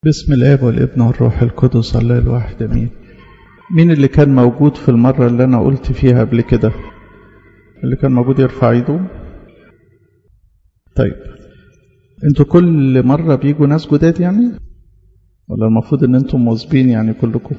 بسم الاب والابن والروح القدس الله الواحد امين مين اللي كان موجود في المرة اللي انا قلت فيها قبل كده اللي كان موجود يرفع ايده طيب انتوا كل مرة بيجوا ناس جداد يعني ولا المفروض ان انتم مواظبين يعني كلكم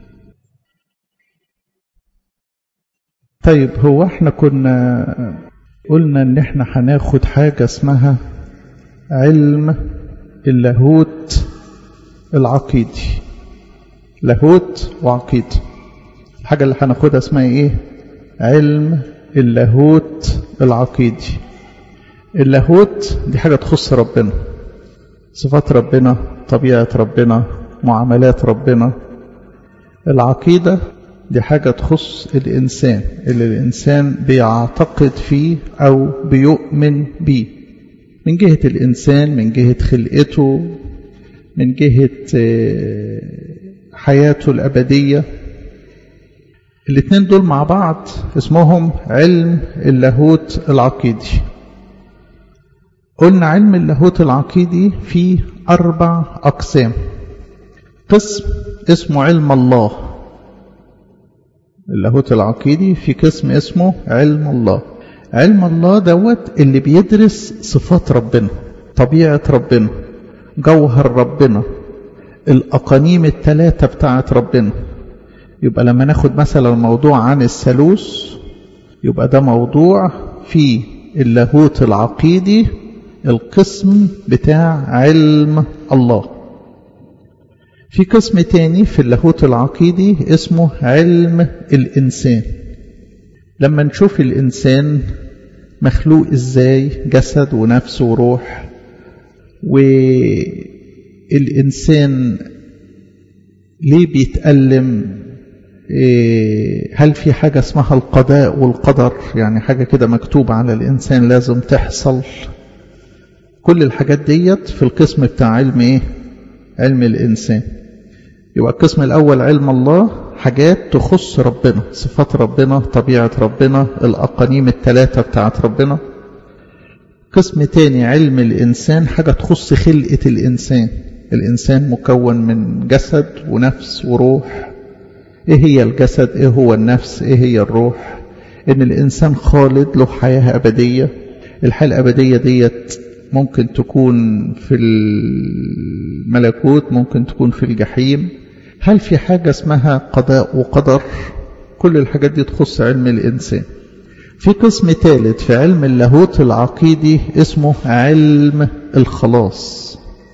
طيب هو احنا كنا قلنا ان احنا هناخد حاجة اسمها علم اللاهوت العقيدي لاهوت وعقيدة الحاجة اللي هناخدها اسمها ايه علم اللاهوت العقيدي اللاهوت دي حاجة تخص ربنا صفات ربنا طبيعة ربنا معاملات ربنا العقيدة دي حاجة تخص الإنسان اللي الإنسان بيعتقد فيه أو بيؤمن بيه من جهة الإنسان من جهة خلقته من جهة حياته الأبدية الاثنين دول مع بعض اسمهم علم اللاهوت العقيدي قلنا علم اللاهوت العقيدي فيه أربع أقسام قسم اسمه علم الله اللاهوت العقيدي في قسم اسمه علم الله علم الله دوت اللي بيدرس صفات ربنا طبيعة ربنا جوهر ربنا الأقانيم الثلاثة بتاعت ربنا يبقى لما ناخد مثلا موضوع عن الثالوث يبقى ده موضوع في اللاهوت العقيدي القسم بتاع علم الله في قسم تاني في اللاهوت العقيدي اسمه علم الإنسان لما نشوف الإنسان مخلوق إزاي جسد ونفس وروح والإنسان ليه بيتألم هل في حاجة اسمها القضاء والقدر يعني حاجة كده مكتوبة على الإنسان لازم تحصل كل الحاجات ديت في القسم بتاع علم ايه علم الإنسان يبقى القسم الأول علم الله حاجات تخص ربنا صفات ربنا طبيعة ربنا الأقانيم الثلاثة بتاعت ربنا قسم تاني علم الإنسان حاجة تخص خلقة الإنسان الإنسان مكون من جسد ونفس وروح إيه هي الجسد إيه هو النفس إيه هي الروح إن الإنسان خالد له حياة أبدية الحياة الأبدية ديت ممكن تكون في الملكوت ممكن تكون في الجحيم هل في حاجة اسمها قضاء وقدر كل الحاجات دي تخص علم الإنسان في قسم ثالث في علم اللاهوت العقيدي اسمه علم الخلاص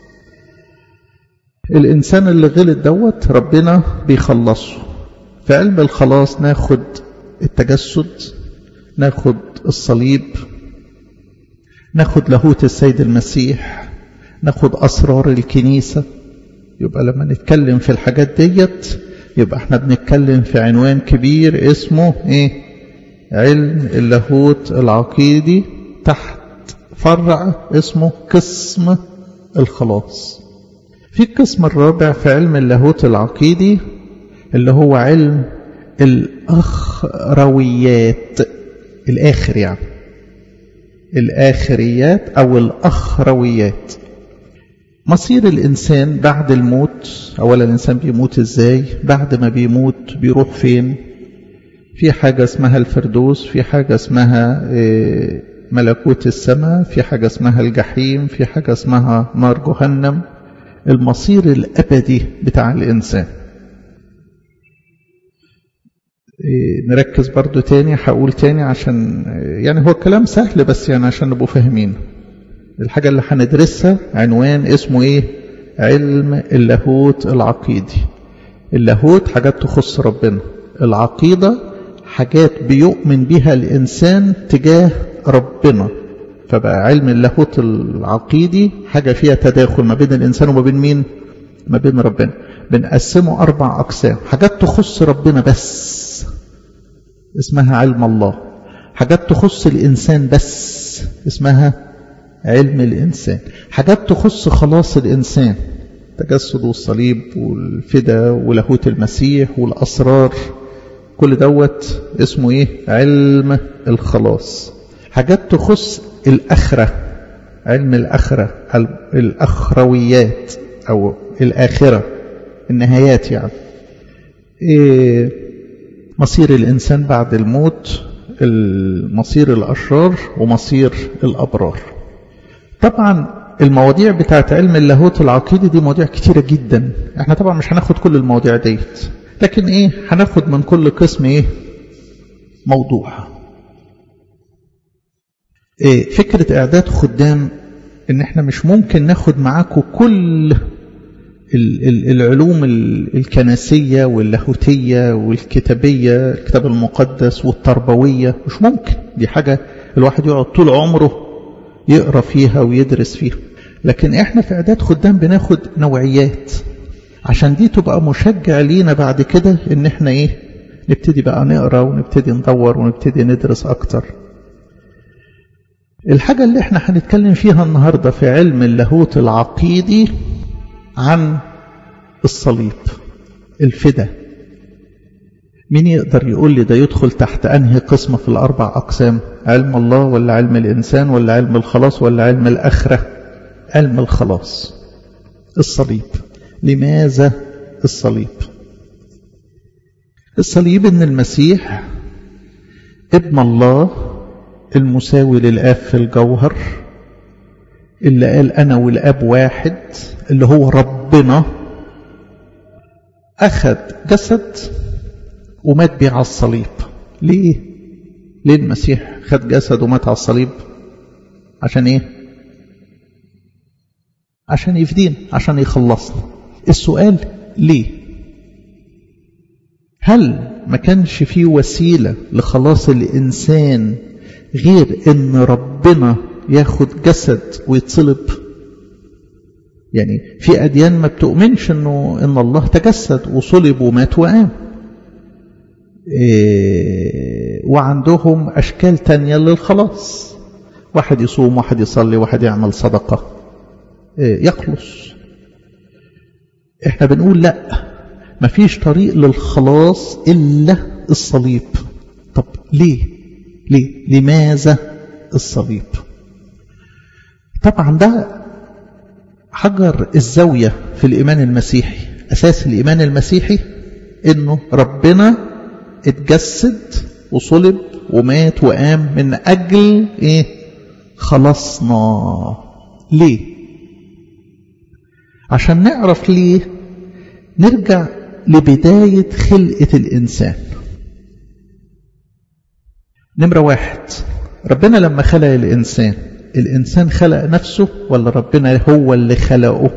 الإنسان اللي غلط دوت ربنا بيخلصه في علم الخلاص ناخد التجسد ناخد الصليب ناخد لاهوت السيد المسيح ناخد أسرار الكنيسة يبقى لما نتكلم في الحاجات ديت يبقى احنا بنتكلم في عنوان كبير اسمه ايه علم اللاهوت العقيدي تحت فرع اسمه قسم الخلاص في القسم الرابع في علم اللاهوت العقيدي اللي هو علم الأخرويات الآخر يعني الآخريات أو الأخرويات مصير الإنسان بعد الموت أولا الإنسان بيموت إزاي بعد ما بيموت بيروح فين في حاجة اسمها الفردوس في حاجة اسمها ملكوت السماء في حاجة اسمها الجحيم في حاجة اسمها نار جهنم المصير الأبدي بتاع الإنسان نركز برضو تاني هقول تاني عشان يعني هو الكلام سهل بس يعني عشان نبقوا فاهمين الحاجة اللي هندرسها عنوان اسمه ايه علم اللاهوت العقيدي اللاهوت حاجات تخص ربنا العقيدة حاجات بيؤمن بها الإنسان تجاه ربنا فبقى علم اللاهوت العقيدي حاجة فيها تداخل ما بين الإنسان وما بين مين ما بين ربنا بنقسمه أربع أقسام حاجات تخص ربنا بس اسمها علم الله حاجات تخص الإنسان بس اسمها علم الإنسان حاجات تخص خلاص الإنسان تجسد والصليب والفدا ولاهوت المسيح والأسرار كل دوت اسمه ايه علم الخلاص حاجات تخص الأخرة علم الأخرة الأخرويات أو الآخرة النهايات يعني إيه مصير الإنسان بعد الموت مصير الأشرار ومصير الأبرار طبعا المواضيع بتاعت علم اللاهوت العقيدي دي مواضيع كتيرة جدا احنا طبعا مش هناخد كل المواضيع ديت لكن ايه هناخد من كل قسم ايه موضوع إيه فكرة اعداد خدام ان احنا مش ممكن ناخد معاكم كل العلوم الكنسية واللاهوتية والكتابية الكتاب المقدس والتربوية مش ممكن دي حاجة الواحد يقعد طول عمره يقرأ فيها ويدرس فيها لكن احنا في اعداد خدام بناخد نوعيات عشان دي تبقى مشجع لينا بعد كده ان احنا ايه نبتدي بقى نقرأ ونبتدي ندور ونبتدي ندرس اكتر الحاجة اللي احنا هنتكلم فيها النهاردة في علم اللاهوت العقيدي عن الصليب الفدا مين يقدر يقول لي ده يدخل تحت أنهي قسم في الأربع أقسام علم الله ولا علم الإنسان ولا علم الخلاص ولا علم الآخرة علم الخلاص الصليب لماذا الصليب الصليب ان المسيح ابن الله المساوي للآب في الجوهر اللي قال أنا والآب واحد اللي هو ربنا أخذ جسد ومات بيه على الصليب ليه؟ ليه المسيح خد جسد ومات على الصليب؟ عشان إيه؟ عشان يفدين عشان يخلصنا السؤال ليه؟ هل ما كانش في وسيلة لخلاص الإنسان غير إن ربنا ياخد جسد ويتصلب يعني في أديان ما بتؤمنش إنه إن الله تجسد وصلب ومات وقام إيه وعندهم أشكال تانية للخلاص واحد يصوم واحد يصلي واحد يعمل صدقة إيه يخلص احنا بنقول لا مفيش طريق للخلاص إلا الصليب طب ليه ليه لماذا الصليب طبعا ده حجر الزاوية في الإيمان المسيحي أساس الإيمان المسيحي إنه ربنا اتجسد وصلب ومات وقام من أجل إيه خلصنا ليه عشان نعرف ليه نرجع لبداية خلقة الإنسان نمرة واحد ربنا لما خلق الإنسان الإنسان خلق نفسه ولا ربنا هو اللي خلقه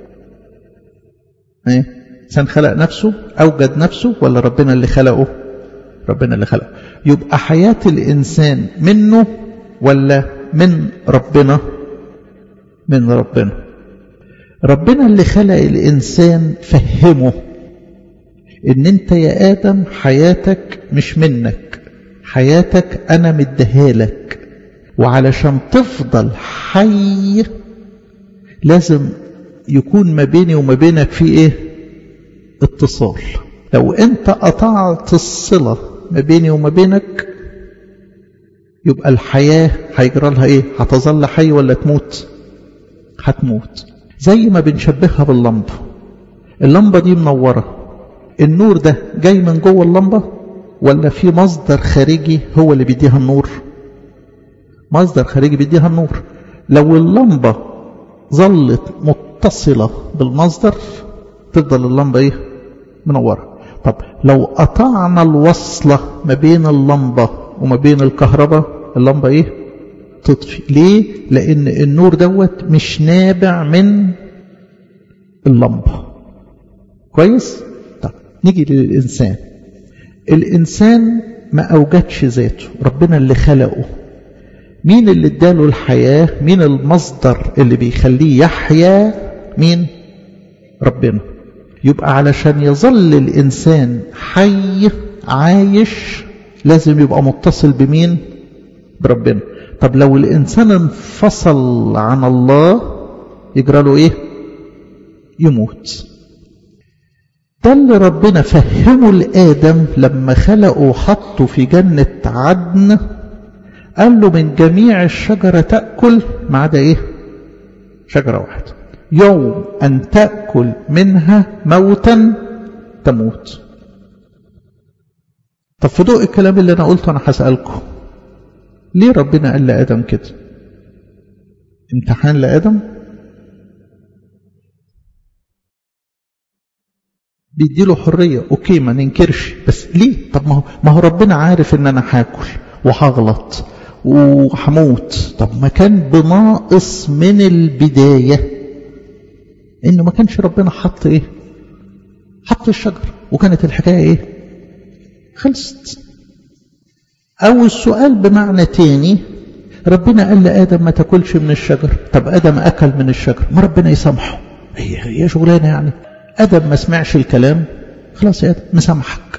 ايه الإنسان خلق نفسه أوجد نفسه ولا ربنا اللي خلقه ربنا اللي خلقه يبقى حياة الإنسان منه ولا من ربنا من ربنا ربنا اللي خلق الإنسان فهمه إن أنت يا آدم حياتك مش منك حياتك أنا مديها لك وعلشان تفضل حي لازم يكون ما بيني وما بينك في ايه اتصال لو انت قطعت الصلة ما بيني وما بينك يبقى الحياة هيجرى لها ايه هتظل حي ولا تموت هتموت زي ما بنشبهها باللمبة اللمبة دي منورة النور ده جاي من جوه اللمبة ولا في مصدر خارجي هو اللي بيديها النور مصدر خارجي بيديها النور لو اللمبة ظلت متصلة بالمصدر تفضل اللمبة ايه منورة طب لو قطعنا الوصلة ما بين اللمبة وما بين الكهرباء اللمبة ايه تطفي ليه لان النور دوت مش نابع من اللمبة كويس طب نيجي للإنسان الإنسان ما أوجدش ذاته ربنا اللي خلقه مين اللي اداله الحياة مين المصدر اللي بيخليه يحيا مين ربنا يبقى علشان يظل الإنسان حي عايش لازم يبقى متصل بمين بربنا طب لو الإنسان انفصل عن الله يجرى له إيه يموت ده اللي ربنا فهمه لآدم لما خلقه وحطه في جنة عدن قال له من جميع الشجرة تأكل ما عدا إيه شجرة واحدة يوم أن تأكل منها موتا تموت طب في ضوء الكلام اللي أنا قلته أنا هسألكم ليه ربنا قال لآدم كده امتحان لآدم بيديله حرية اوكي ما ننكرش بس ليه طب ما هو, ما هو ربنا عارف ان انا هاكل وهغلط وهموت طب ما كان بناقص من البداية انه ما كانش ربنا حط ايه حط الشجر وكانت الحكاية ايه خلصت او السؤال بمعنى تاني ربنا قال لآدم ما تاكلش من الشجر طب آدم أكل من الشجر ما ربنا يسامحه هي هي شغلانة يعني آدم ما سمعش الكلام خلاص يا آدم مسامحك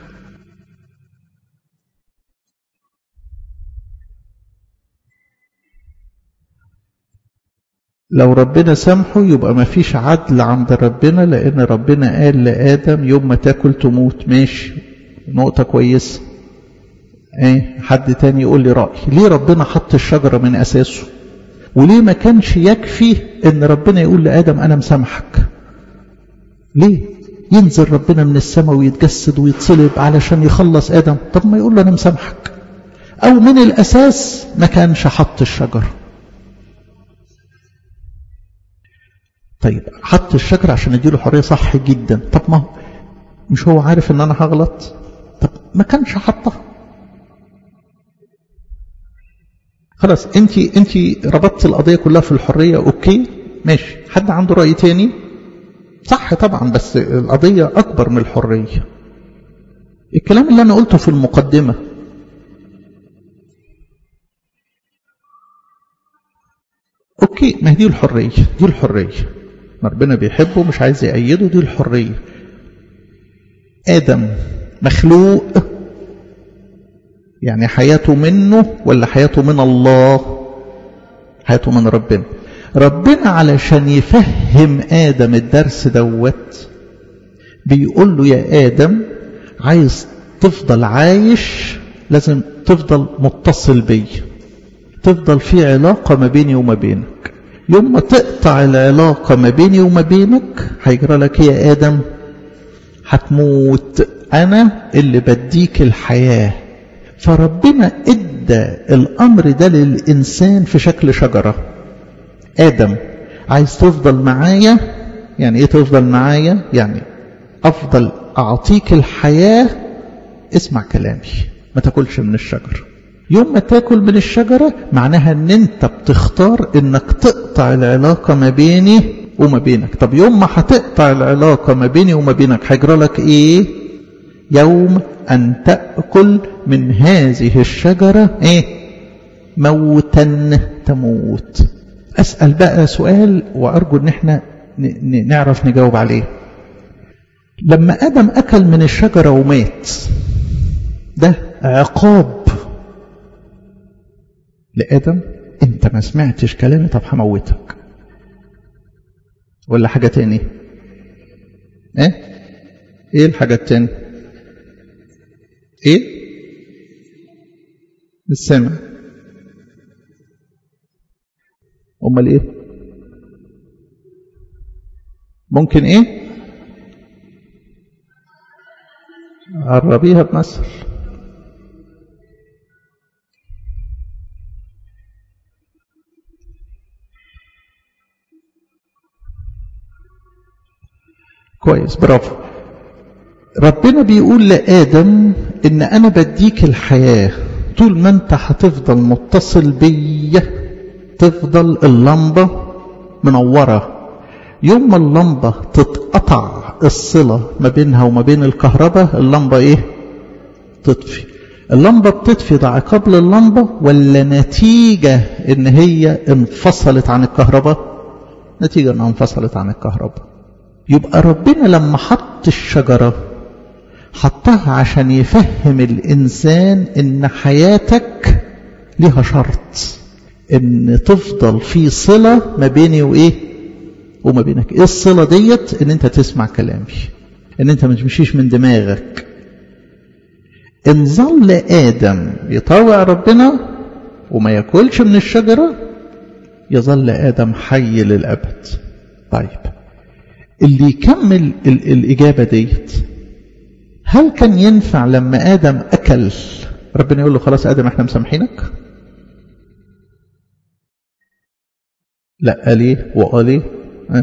لو ربنا سامحه يبقى ما فيش عدل عند ربنا لأن ربنا قال لآدم يوم ما تاكل تموت ماشي نقطة كويسة ايه حد تاني يقول لي رأي ليه ربنا حط الشجرة من أساسه وليه ما كانش يكفي ان ربنا يقول لآدم أنا مسامحك ليه ينزل ربنا من السماء ويتجسد ويتصلب علشان يخلص آدم طب ما يقول له أنا مسامحك أو من الأساس ما كانش حط الشجر طيب حط الشجرة عشان يديله حرية صح جدا طب ما مش هو عارف ان انا هغلط طب ما كانش حطها خلاص انت انت ربطت القضية كلها في الحرية اوكي ماشي حد عنده رأي تاني صح طبعا بس القضية اكبر من الحرية الكلام اللي انا قلته في المقدمة اوكي ما هي دي الحرية دي الحرية ربنا بيحبه مش عايز يأيده دي الحرية آدم مخلوق يعني حياته منه ولا حياته من الله حياته من ربنا ربنا علشان يفهم آدم الدرس دوت بيقول له يا آدم عايز تفضل عايش لازم تفضل متصل بي تفضل في علاقة ما بيني وما بينك يوم ما تقطع العلاقة ما بيني وما بينك هيجرى لك يا آدم هتموت أنا اللي بديك الحياة فربنا ادى الأمر ده للإنسان في شكل شجرة آدم عايز تفضل معايا يعني ايه تفضل معايا يعني أفضل أعطيك الحياة اسمع كلامي ما تاكلش من الشجر يوم ما تاكل من الشجرة معناها ان انت بتختار انك تقطع العلاقة ما بيني وما بينك طب يوم ما هتقطع العلاقة ما بيني وما بينك هيجرى لك ايه يوم ان تأكل من هذه الشجرة ايه موتا تموت اسأل بقى سؤال وارجو ان احنا نعرف نجاوب عليه لما ادم اكل من الشجرة ومات ده عقاب لآدم انت ما سمعتش كلامي طب هموتك ولا حاجة تاني ايه ايه الحاجة التاني ايه مش سامع امال ايه ممكن ايه عربيها بمثل كويس برافو ربنا بيقول لآدم إن أنا بديك الحياة طول ما أنت هتفضل متصل بيا تفضل اللمبة منورة يوم ما اللمبة تتقطع الصلة ما بينها وما بين الكهرباء اللمبة إيه؟ تطفي اللمبة بتطفي ده عقاب للمبة ولا نتيجة إن هي انفصلت عن الكهرباء؟ نتيجة إنها انفصلت عن الكهرباء يبقى ربنا لما حط الشجرة حطها عشان يفهم الإنسان إن حياتك لها شرط إن تفضل في صلة ما بيني وإيه وما بينك إيه الصلة ديت إن أنت تسمع كلامي إن أنت ما تمشيش من دماغك إن ظل آدم يطاوع ربنا وما ياكلش من الشجرة يظل آدم حي للأبد طيب اللي يكمل ال الإجابة ديت هل كان ينفع لما آدم أكل ربنا يقول له خلاص آدم احنا مسامحينك لا قال ايه وقال ايه أه؟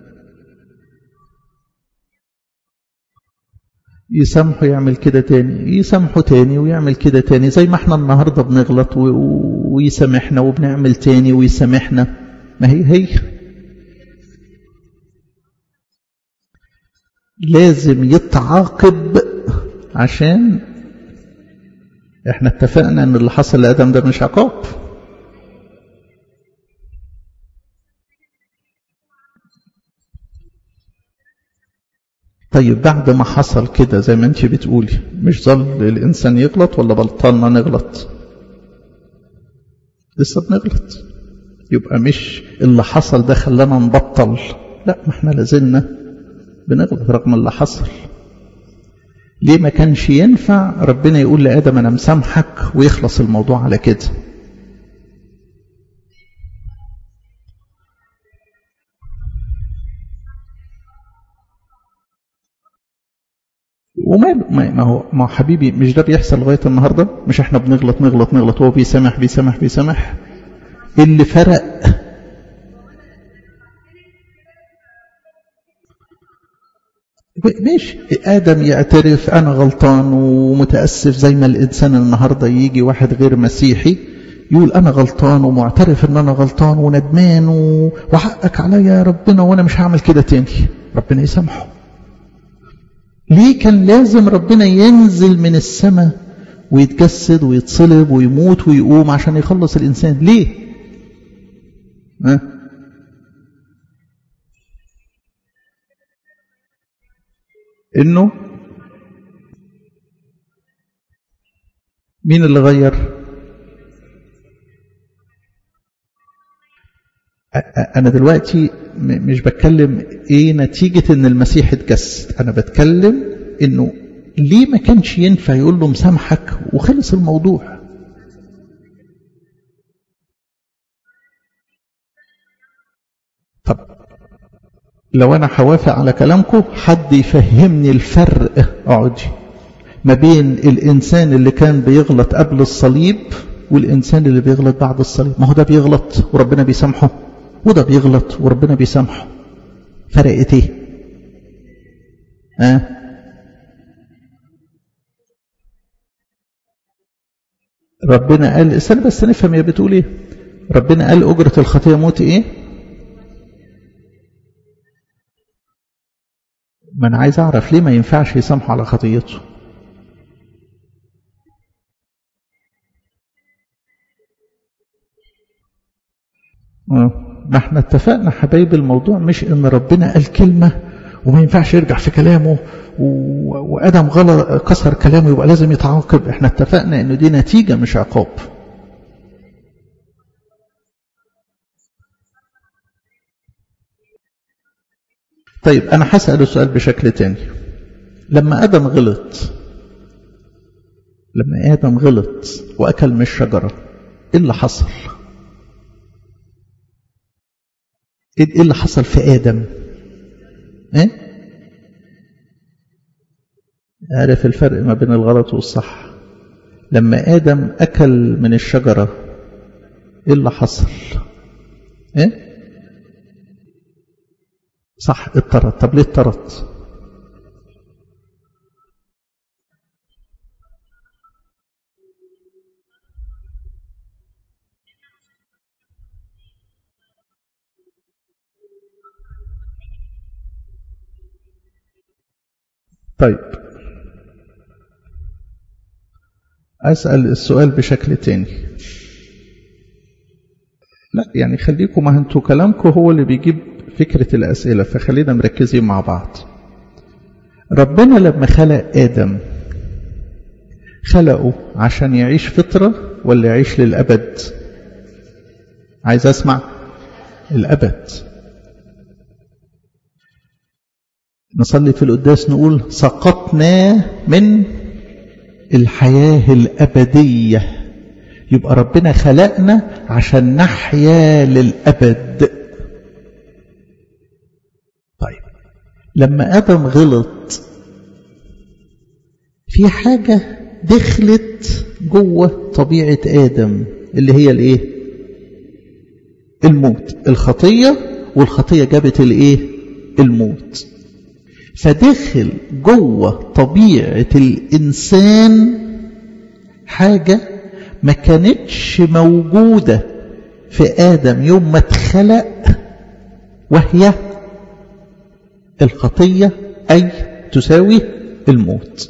يسامحه يعمل كده تاني يسامحه تاني ويعمل كده تاني زي ما احنا النهاردة بنغلط ويسامحنا وبنعمل تاني ويسامحنا ما هي هي لازم يتعاقب عشان احنا اتفقنا ان اللي حصل لآدم ده مش عقاب طيب بعد ما حصل كده زي ما انت بتقولي مش ظل الانسان يغلط ولا بلطلنا نغلط لسه بنغلط يبقى مش اللي حصل ده خلانا نبطل لا ما احنا لازلنا بنغلط رغم اللي حصل ليه ما كانش ينفع ربنا يقول لآدم أنا مسامحك ويخلص الموضوع على كده وماله ما هو ما هو حبيبي مش ده بيحصل لغايه النهارده مش احنا بنغلط نغلط نغلط هو بيسامح بيسامح بيسامح اللي فرق ماشي آدم يعترف أنا غلطان ومتأسف زي ما الإنسان النهاردة يجي واحد غير مسيحي يقول أنا غلطان ومعترف أن أنا غلطان وندمان وحقك عليا يا ربنا وأنا مش هعمل كده تاني ربنا يسامحه ليه كان لازم ربنا ينزل من السماء ويتجسد ويتصلب ويموت ويقوم عشان يخلص الإنسان ليه ها انه مين اللي غير انا دلوقتي مش بتكلم ايه نتيجة ان المسيح اتجسد انا بتكلم انه ليه ما كانش ينفع يقول له مسامحك وخلص الموضوع طب لو انا هوافق على كلامكم حد يفهمني الفرق اقعدي ما بين الانسان اللي كان بيغلط قبل الصليب والانسان اللي بيغلط بعد الصليب ما هو ده بيغلط وربنا بيسامحه وده بيغلط وربنا بيسامحه فرقت ايه ها أه؟ ربنا قال استنى بس نفهم هي بتقول ايه ربنا قال اجره الخطيه موت ايه ما انا عايز اعرف ليه ما ينفعش يسامحه على خطيته ما احنا اتفقنا حبايب الموضوع مش ان ربنا قال كلمة وما ينفعش يرجع في كلامه وادم غلط كسر كلامه يبقى لازم يتعاقب احنا اتفقنا ان دي نتيجة مش عقاب طيب أنا هسأل السؤال بشكل تاني لما آدم غلط لما آدم غلط وأكل من الشجرة إيه اللي حصل إيه اللي حصل في آدم إيه؟ عارف الفرق ما بين الغلط والصح لما آدم أكل من الشجرة إيه اللي حصل إيه صح اضطرد طب ليه اضطرد طيب أسأل السؤال بشكل تاني لا يعني خليكم ما انتوا كلامكم هو اللي بيجيب فكرة الأسئلة فخلينا مركزين مع بعض ربنا لما خلق آدم خلقه عشان يعيش فطرة ولا يعيش للأبد عايز أسمع الأبد نصلي في القداس نقول سقطنا من الحياة الأبدية يبقى ربنا خلقنا عشان نحيا للأبد طيب لما آدم غلط في حاجة دخلت جوه طبيعة آدم اللي هي الايه الموت الخطية والخطية جابت الايه الموت فدخل جوه طبيعة الإنسان حاجة ما كانتش موجودة في آدم يوم ما اتخلق وهي الخطية أي تساوي الموت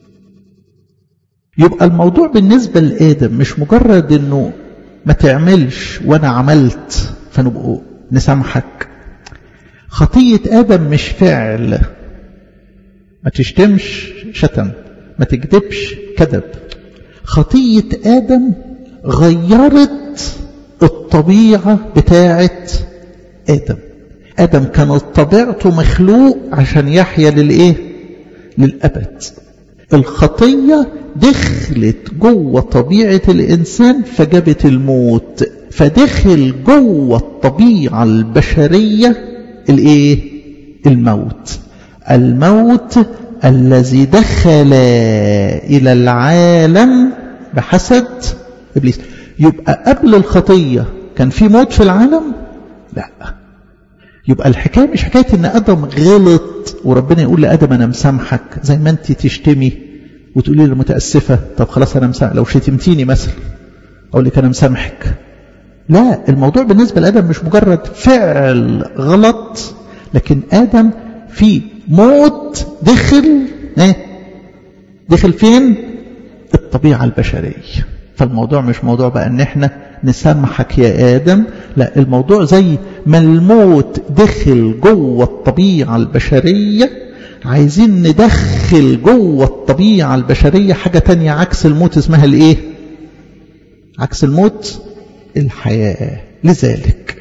يبقى الموضوع بالنسبة لآدم مش مجرد انه ما تعملش وانا عملت فنبقوا نسامحك خطية آدم مش فعل ما تشتمش شتم ما تكذبش كذب خطية آدم غيرت الطبيعة بتاعة آدم آدم كانت طبيعته مخلوق عشان يحيا للإيه للأبد الخطية دخلت جوه طبيعة الإنسان فجابت الموت فدخل جوه الطبيعة البشرية الإيه الموت الموت الذي دخل إلى العالم بحسد إبليس يبقى قبل الخطية كان في موت في العالم لا يبقى الحكاية مش حكاية ان ادم غلط وربنا يقول لادم انا مسامحك زي ما انت تشتمي وتقولي لي متأسفة طب خلاص انا مسامح لو شتمتيني مثلا اقول لك انا مسامحك لا الموضوع بالنسبة لادم مش مجرد فعل غلط لكن ادم في موت دخل ايه دخل فين الطبيعة البشرية فالموضوع مش موضوع بقى ان احنا نسامحك يا آدم لا الموضوع زي ما الموت دخل جوه الطبيعة البشرية عايزين ندخل جوه الطبيعة البشرية حاجة تانية عكس الموت اسمها الايه عكس الموت الحياة لذلك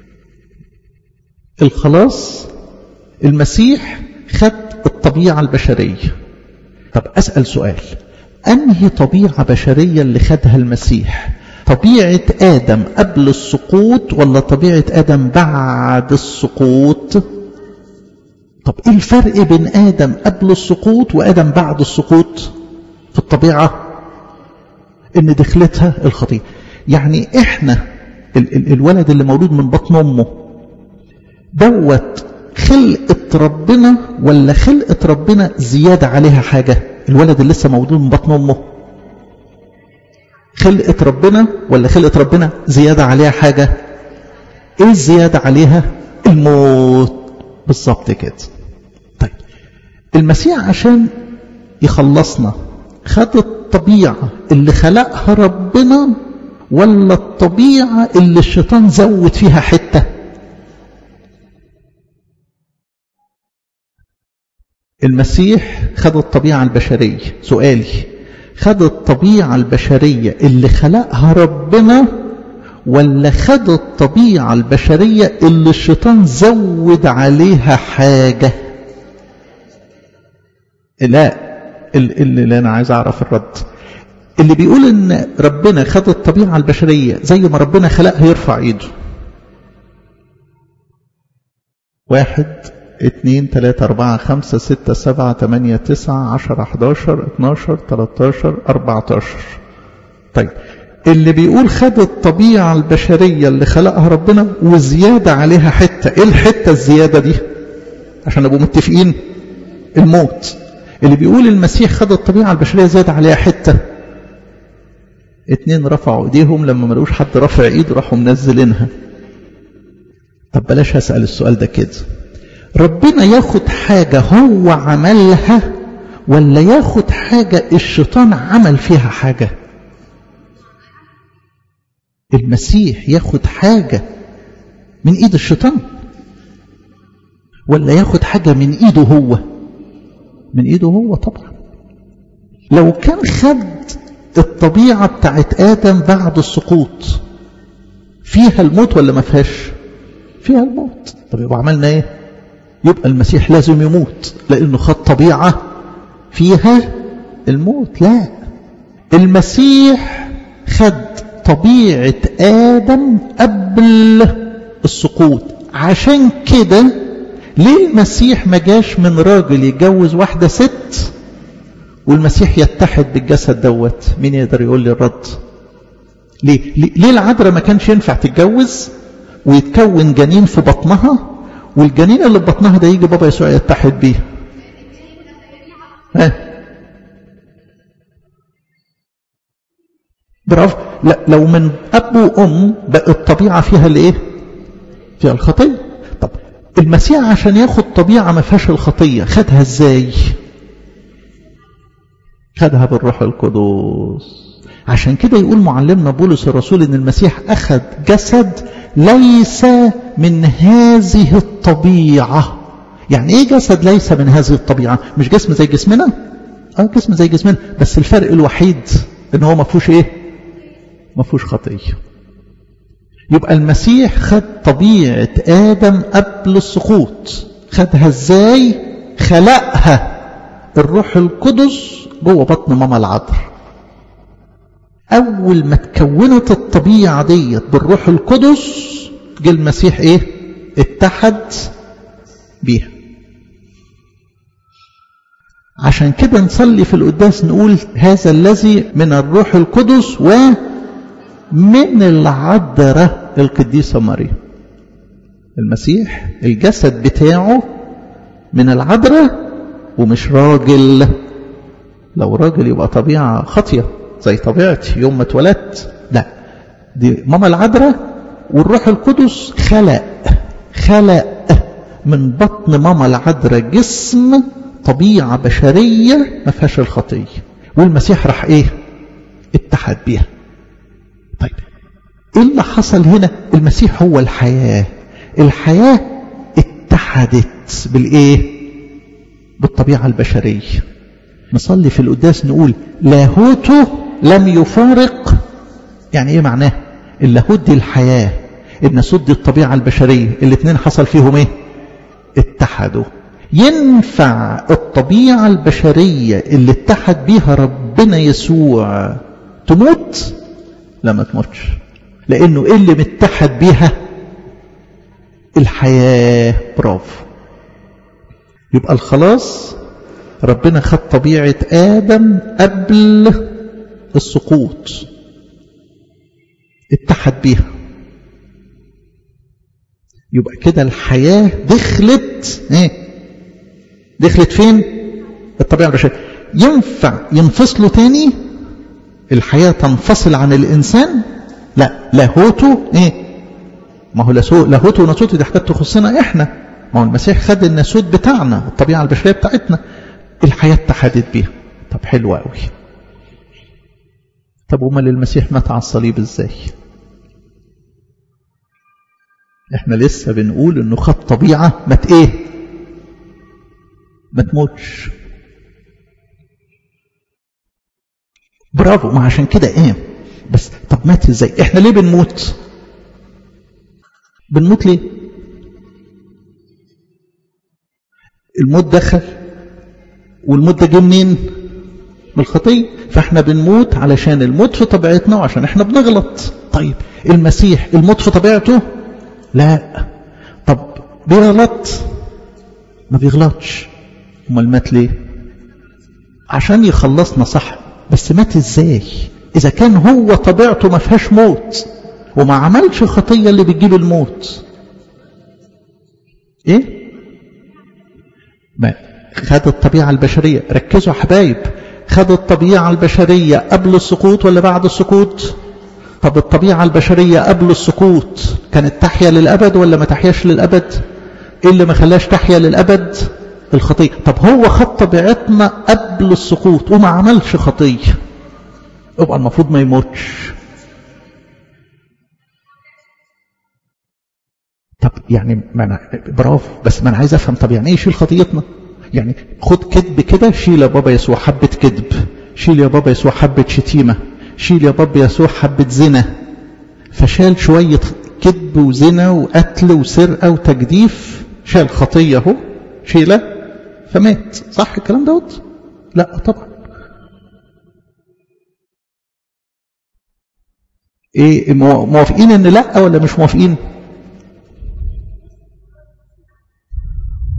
الخلاص المسيح خد الطبيعة البشرية طب أسأل سؤال أنهي طبيعة بشرية اللي خدها المسيح طبيعة آدم قبل السقوط ولا طبيعة آدم بعد السقوط طب إيه الفرق بين آدم قبل السقوط وآدم بعد السقوط في الطبيعة إن دخلتها الخطية يعني إحنا ال ال الولد اللي مولود من بطن أمه دوت خلقة ربنا ولا خلقة ربنا زيادة عليها حاجة الولد اللي لسه مولود من بطن أمه خلقة ربنا ولا خلقة ربنا زيادة عليها حاجة ايه الزيادة عليها الموت بالظبط كده طيب المسيح عشان يخلصنا خد الطبيعة اللي خلقها ربنا ولا الطبيعة اللي الشيطان زود فيها حتة المسيح خد الطبيعة البشرية سؤالي خد الطبيعة البشرية اللي خلقها ربنا ولا خد الطبيعة البشرية اللي الشيطان زود عليها حاجة لا اللي, اللي أنا عايز أعرف الرد اللي بيقول إن ربنا خد الطبيعة البشرية زي ما ربنا خلقها يرفع إيده واحد اتنين تلاتة أربعة خمسة ستة سبعة تمانية تسعة عشرة حداشر اتناشر تلاتاشر أربعتاشر طيب اللي بيقول خد الطبيعة البشرية اللي خلقها ربنا وزيادة عليها حتة ايه الحتة الزيادة دي عشان نبقوا متفقين الموت اللي بيقول المسيح خد الطبيعة البشرية زيادة عليها حتة اتنين رفعوا ايديهم لما ما لقوش حد رافع ايده راحوا منزلينها طب بلاش هسأل السؤال ده كده ربنا ياخد حاجة هو عملها ولا ياخد حاجة الشيطان عمل فيها حاجة المسيح ياخد حاجة من ايد الشيطان ولا ياخد حاجة من ايده هو من ايده هو طبعا لو كان خد الطبيعة بتاعت آدم بعد السقوط فيها الموت ولا ما فيهاش فيها الموت طب يبقى عملنا ايه يبقى المسيح لازم يموت لأنه خد طبيعة فيها الموت لا المسيح خد طبيعة آدم قبل السقوط عشان كده ليه المسيح ما جاش من راجل يتجوز واحدة ست والمسيح يتحد بالجسد دوت مين يقدر يقول لي الرد ليه ليه العذراء ما كانش ينفع تتجوز ويتكون جنين في بطنها والجنين اللي في بطنها ده يجي بابا يسوع يتحد بيه ها برافو لا لو من اب وام بقت الطبيعه فيها الايه فيها الخطيه طب المسيح عشان ياخد طبيعه ما فيهاش الخطيه خدها ازاي خدها بالروح القدس عشان كده يقول معلمنا بولس الرسول ان المسيح اخذ جسد ليس من هذه الطبيعة يعني ايه جسد ليس من هذه الطبيعة مش جسم زي جسمنا اه جسم زي جسمنا بس الفرق الوحيد ان هو ما فيهوش ايه ما فيهوش خطية يبقى المسيح خد طبيعة آدم قبل السقوط خدها ازاي خلقها الروح القدس جوه بطن ماما العذر أول ما تكونت الطبيعة ديت بالروح القدس جه المسيح إيه؟ اتحد بيها. عشان كده نصلي في القداس نقول هذا الذي من الروح القدس ومن العذراء القديسة مريم. المسيح الجسد بتاعه من العذراء ومش راجل لو راجل يبقى طبيعة خطية زي طبيعتي يوم ما اتولدت لا دي ماما العذراء والروح القدس خلق خلق من بطن ماما العذراء جسم طبيعة بشرية ما فيهاش الخطية والمسيح راح ايه اتحد بيها طيب ايه اللي حصل هنا المسيح هو الحياة الحياة اتحدت بالايه بالطبيعة البشرية نصلي في القداس نقول لاهوته لم يفارق يعني ايه معناه اللاهوت دي الحياة الناسوت دي الطبيعة البشرية الاثنين حصل فيهم ايه اتحدوا ينفع الطبيعة البشرية اللي اتحد بيها ربنا يسوع تموت لا ما تموتش لانه ايه اللي متحد بيها الحياة برافو يبقى الخلاص ربنا خد طبيعة آدم قبل السقوط اتحد بيها يبقى كده الحياة دخلت ايه دخلت فين الطبيعة البشرية ينفع ينفصلوا تاني الحياة تنفصل عن الإنسان لا لاهوته ايه ما هو لاهوته وناسوته دي حاجات تخصنا احنا ما هو المسيح خد الناسوت بتاعنا الطبيعة البشرية بتاعتنا الحياة اتحدت بيها طب حلوة قوي طب امال المسيح مات على الصليب ازاي احنا لسه بنقول انه خد طبيعة ما ايه ما تموتش برافو ما عشان كده ايه بس طب مات ازاي احنا ليه بنموت بنموت ليه الموت دخل والموت ده جه منين من الخطيه فاحنا بنموت علشان الموت في طبيعتنا وعشان احنا بنغلط طيب المسيح الموت في طبيعته لا طب بيغلط ما بيغلطش امال مات ليه عشان يخلصنا صح بس مات ازاي اذا كان هو طبيعته ما فيهاش موت وما عملش خطيه اللي بتجيب الموت ايه ما خد الطبيعة البشرية ركزوا حبايب خد الطبيعة البشرية قبل السقوط ولا بعد السقوط طب الطبيعة البشرية قبل السقوط كانت تحيا للأبد ولا ما تحياش للأبد إيه اللي ما خلاش تحيا للأبد الخطية طب هو خد طبيعتنا قبل السقوط وما عملش خطية يبقى المفروض ما يموتش طب يعني ما أنا برافو بس ما أنا عايز أفهم طب يعني إيه يشيل خطيتنا يعني خد كذب كده شيل يا بابا يسوع حبة كذب شيل يا بابا يسوع حبة شتيمة شيل يا بابا يسوع حبة زنا فشال شوية كذب وزنا وقتل وسرقة وتجديف شال خطية اهو شيلة فمات صح الكلام دوت لا طبعا ايه موافقين ان لا ولا مش موافقين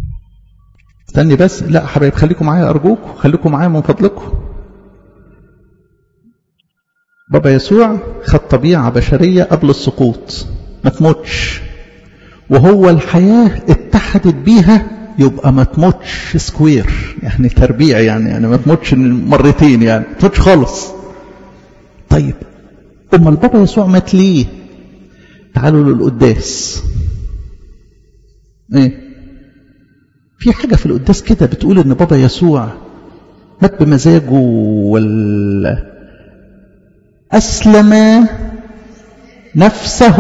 استني بس لا حبايب خليكم معايا أرجوكم خليكم معايا من فضلكم بابا يسوع خد طبيعة بشرية قبل السقوط ما تموتش وهو الحياة اتحدت بيها يبقى ما تموتش سكوير يعني تربيع يعني يعني ما تموتش مرتين يعني ما تموتش خالص طيب أما البابا يسوع مات ليه تعالوا للقداس ايه في حاجة في القداس كده بتقول ان بابا يسوع مات بمزاجه ولا أسلم نفسه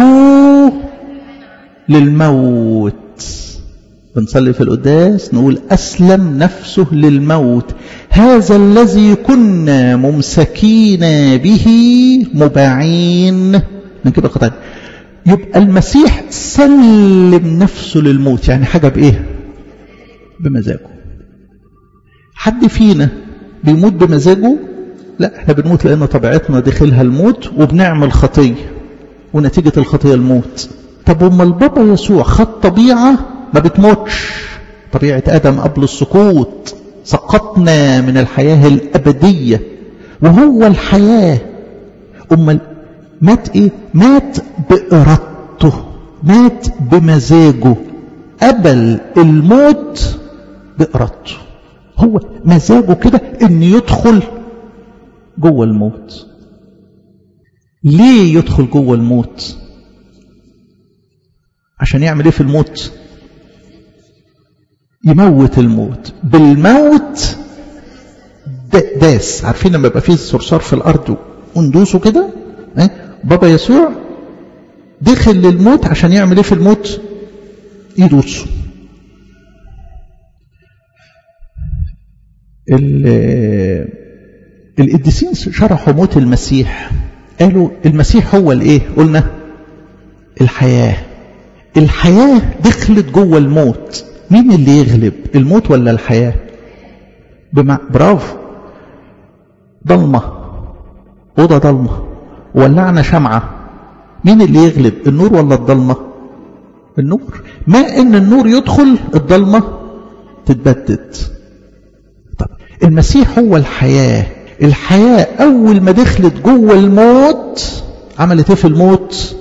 للموت بنصلي في القداس نقول أسلم نفسه للموت هذا الذي كنا ممسكين به مباعين من كده قطعين يبقى المسيح سلم نفسه للموت يعني حاجة بإيه بمزاجه حد فينا بيموت بمزاجه لا احنا بنموت لأن طبيعتنا داخلها الموت وبنعمل خطية ونتيجة الخطية الموت طب وما البابا يسوع خد طبيعة ما بتموتش طبيعة آدم قبل السقوط سقطنا من الحياة الأبدية وهو الحياة أما مات إيه مات بإرادته مات بمزاجه قبل الموت بإرادته هو مزاجه كده إن يدخل جوه الموت ليه يدخل جوه الموت عشان يعمل ايه في الموت يموت الموت بالموت داس عارفين لما يبقى فيه صرصار في الارض وندوسه كده اه؟ بابا يسوع دخل للموت عشان يعمل ايه في الموت يدوسه القديسين شرحوا موت المسيح قالوا المسيح هو الايه قلنا الحياه الحياه دخلت جوه الموت مين اللي يغلب الموت ولا الحياه بمع... برافو ضلمه اوضه ضلمه ولعنا شمعه مين اللي يغلب النور ولا الضلمه النور ما ان النور يدخل الضلمه تتبدد طب المسيح هو الحياه الحياة أول ما دخلت جوه الموت عملت إيه في الموت؟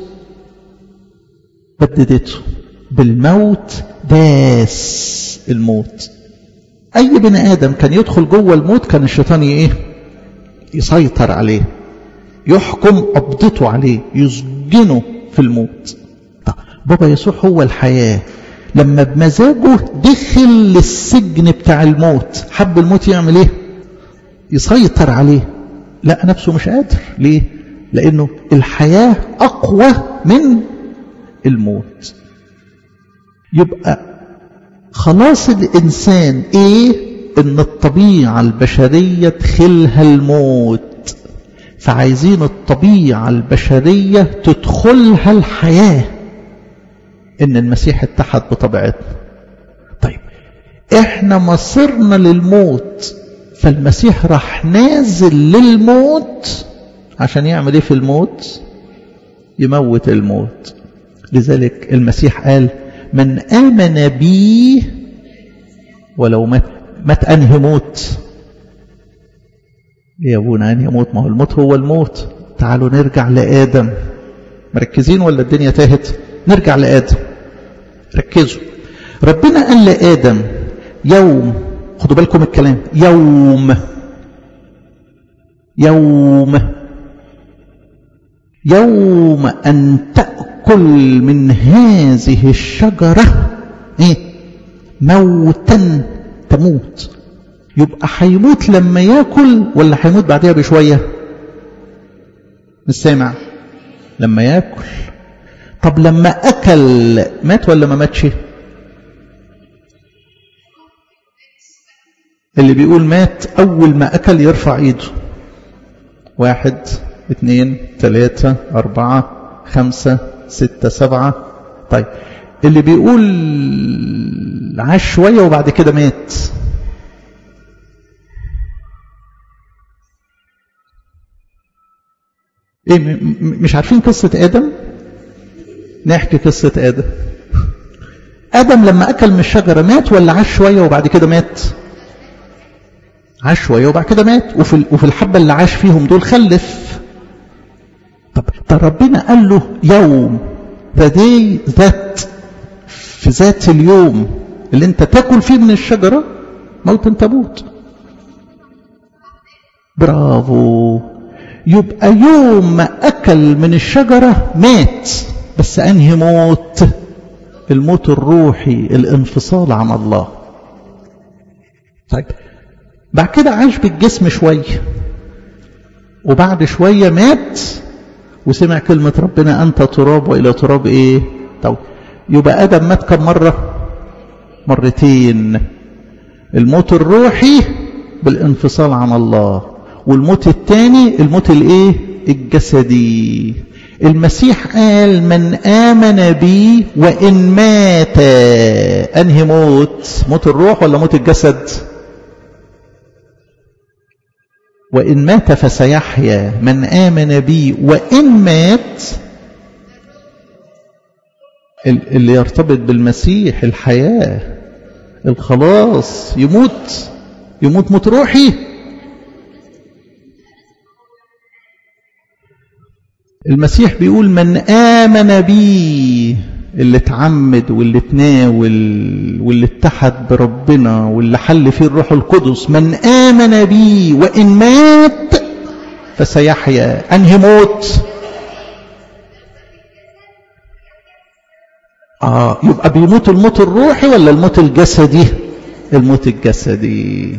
بددته بالموت داس الموت أي بني آدم كان يدخل جوه الموت كان الشيطان إيه؟ يسيطر عليه يحكم قبضته عليه يسجنه في الموت طب بابا يسوع هو الحياة لما بمزاجه دخل للسجن بتاع الموت حب الموت يعمل ايه يسيطر عليه لا نفسه مش قادر ليه لانه الحياة اقوى من الموت يبقى خلاص الانسان ايه ان الطبيعة البشرية تدخلها الموت فعايزين الطبيعة البشرية تدخلها الحياة ان المسيح اتحد بطبيعتنا طيب احنا مصرنا للموت فالمسيح راح نازل للموت عشان يعمل ايه في الموت يموت الموت لذلك المسيح قال من آمن بي ولو مات مات أنهي موت يا ابونا أنهي موت ما هو الموت هو الموت تعالوا نرجع لآدم مركزين ولا الدنيا تاهت نرجع لآدم ركزوا ربنا قال لآدم يوم خدوا بالكم الكلام يوم يوم يوم أن تأكل من هذه الشجرة إيه؟ موتا تموت يبقى هيموت لما ياكل ولا هيموت بعدها بشوية مش سامع لما ياكل طب لما أكل مات ولا ما ماتش اللي بيقول مات أول ما أكل يرفع إيده واحد اثنين ثلاثة أربعة خمسة ستة سبعة طيب اللي بيقول عاش شوية وبعد كده مات ايه مش عارفين قصة آدم نحكي قصة آدم ادم لما اكل من الشجره مات ولا عاش شويه وبعد كده مات عاش شويه وبعد كده مات وفي وفي الحبه اللي عاش فيهم دول خلف طب ده ربنا قال له يوم ذا داي ذات في ذات اليوم اللي انت تاكل فيه من الشجره موتا تموت برافو يبقى يوم ما اكل من الشجره مات بس انهي موت الموت الروحي الانفصال عن الله طيب بعد كده عاش بالجسم شويه وبعد شويه مات وسمع كلمة ربنا أنت تراب وإلى تراب إيه طب يبقى آدم مات كم مرة مرتين الموت الروحي بالانفصال عن الله والموت الثاني الموت الايه الجسدي المسيح قال من آمن بي وإن مات أنهي موت موت الروح ولا موت الجسد وإن مات فسيحيا من آمن بي وإن مات اللي يرتبط بالمسيح الحياة الخلاص يموت يموت موت روحي المسيح بيقول من آمن بي اللي اتعمد واللي تناول واللي اتحد بربنا واللي حل فيه الروح القدس من آمن بي وإن مات فسيحيا أنهي موت آه يبقى بيموت الموت الروحي ولا الموت الجسدي الموت الجسدي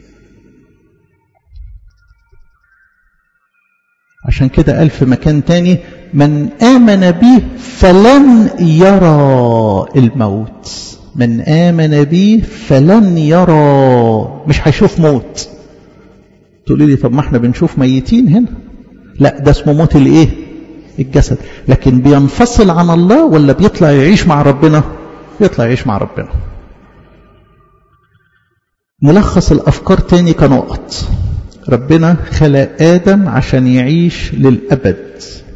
عشان كده قال في مكان تاني من آمن بي فلن يرى الموت من آمن بي فلن يرى مش هيشوف موت تقولي لي طب ما احنا بنشوف ميتين هنا لا ده اسمه موت الايه الجسد لكن بينفصل عن الله ولا بيطلع يعيش مع ربنا بيطلع يعيش مع ربنا نلخص الأفكار تاني كنقط ربنا خلق آدم عشان يعيش للأبد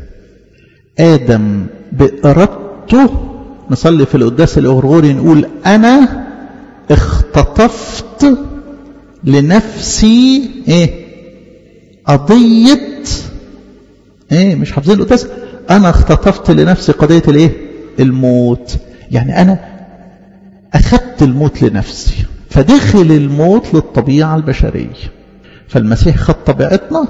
آدم بإرادته نصلي في القداس الأغرغوري نقول أنا اختطفت لنفسي ايه قضية ايه مش حافظين القداس أنا اختطفت لنفسي قضية الايه الموت يعني أنا أخذت الموت لنفسي فدخل الموت للطبيعة البشرية فالمسيح خد طبيعتنا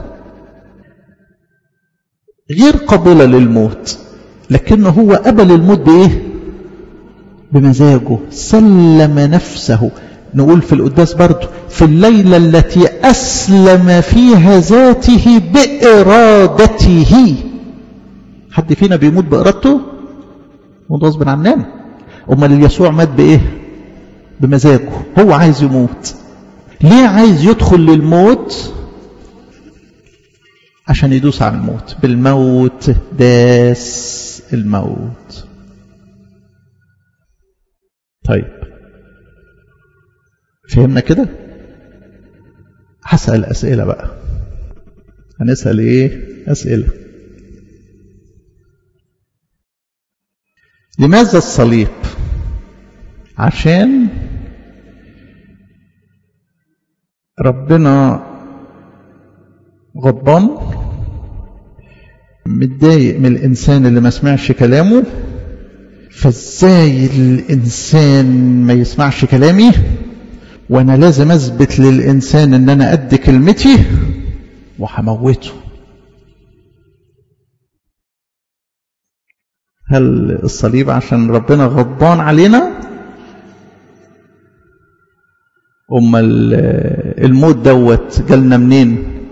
غير قابلة للموت لكنه هو قبل الموت بإيه بمزاجه سلم نفسه نقول في القداس برضه في الليلة التي أسلم فيها ذاته بإرادته حد فينا بيموت بإرادته موت غصب عننا أمال يسوع مات بإيه بمزاجه هو عايز يموت ليه عايز يدخل للموت عشان يدوس على الموت بالموت داس الموت طيب فهمنا كده هسأل أسئلة بقى هنسأل ايه أسئلة لماذا الصليب عشان ربنا غضبان متضايق من الإنسان اللي ما سمعش كلامه فازاي الإنسان ما يسمعش كلامي وأنا لازم أثبت للإنسان إن أنا قد كلمتي وهموته هل الصليب عشان ربنا غضبان علينا أما الموت دوت جالنا منين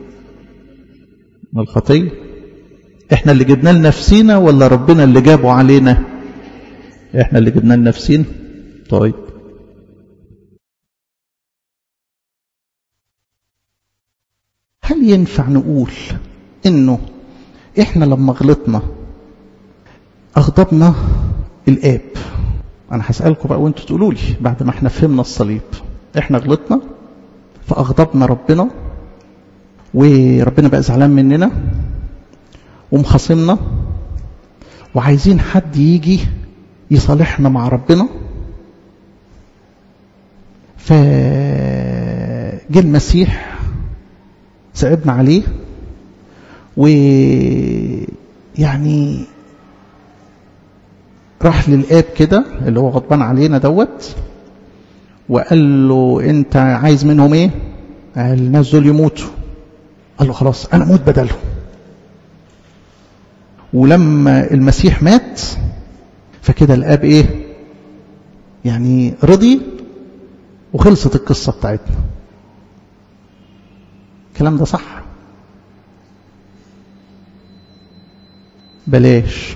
من الخطية احنا اللي جبنا لنفسينا ولا ربنا اللي جابه علينا احنا اللي جبنا لنفسينا طيب هل ينفع نقول انه احنا لما غلطنا اغضبنا الاب انا هسألكم بقى وانتوا تقولوا لي بعد ما احنا فهمنا الصليب احنا غلطنا فاغضبنا ربنا وربنا بقى زعلان مننا ومخاصمنا وعايزين حد يجي يصالحنا مع ربنا فجه المسيح صعبنا عليه ويعني راح للآب كده اللي هو غضبان علينا دوت وقال له انت عايز منهم ايه قال الناس دول يموتوا قال له خلاص انا اموت بدلهم ولما المسيح مات فكده الاب ايه يعني رضي وخلصت القصه بتاعتنا الكلام ده صح بلاش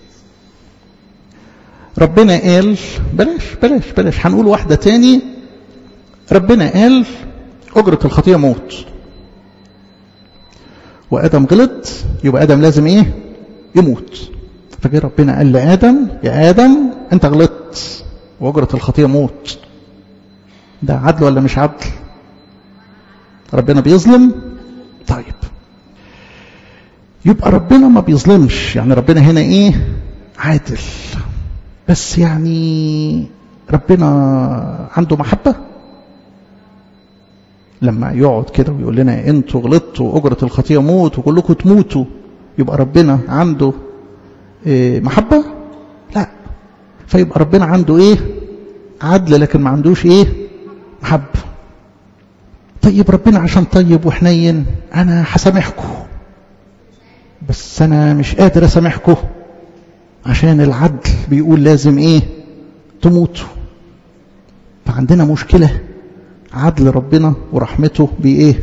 ربنا قال بلاش بلاش بلاش هنقول واحدة تاني ربنا قال أجرة الخطية موت وآدم غلط يبقى آدم لازم إيه يموت فجاء ربنا قال لآدم يا آدم أنت غلطت وأجرة الخطية موت ده عدل ولا مش عدل ربنا بيظلم طيب يبقى ربنا ما بيظلمش يعني ربنا هنا ايه عادل بس يعني ربنا عنده محبة لما يقعد كده ويقول لنا انتوا غلطتوا اجرة الخطية موت وكلكم تموتوا يبقى ربنا عنده إيه محبة لا فيبقى ربنا عنده ايه عدل لكن ما عندوش ايه محبة طيب ربنا عشان طيب وحنين انا هسامحكم بس انا مش قادر اسامحكم عشان العدل بيقول لازم ايه تموتوا فعندنا مشكلة عدل ربنا ورحمته بايه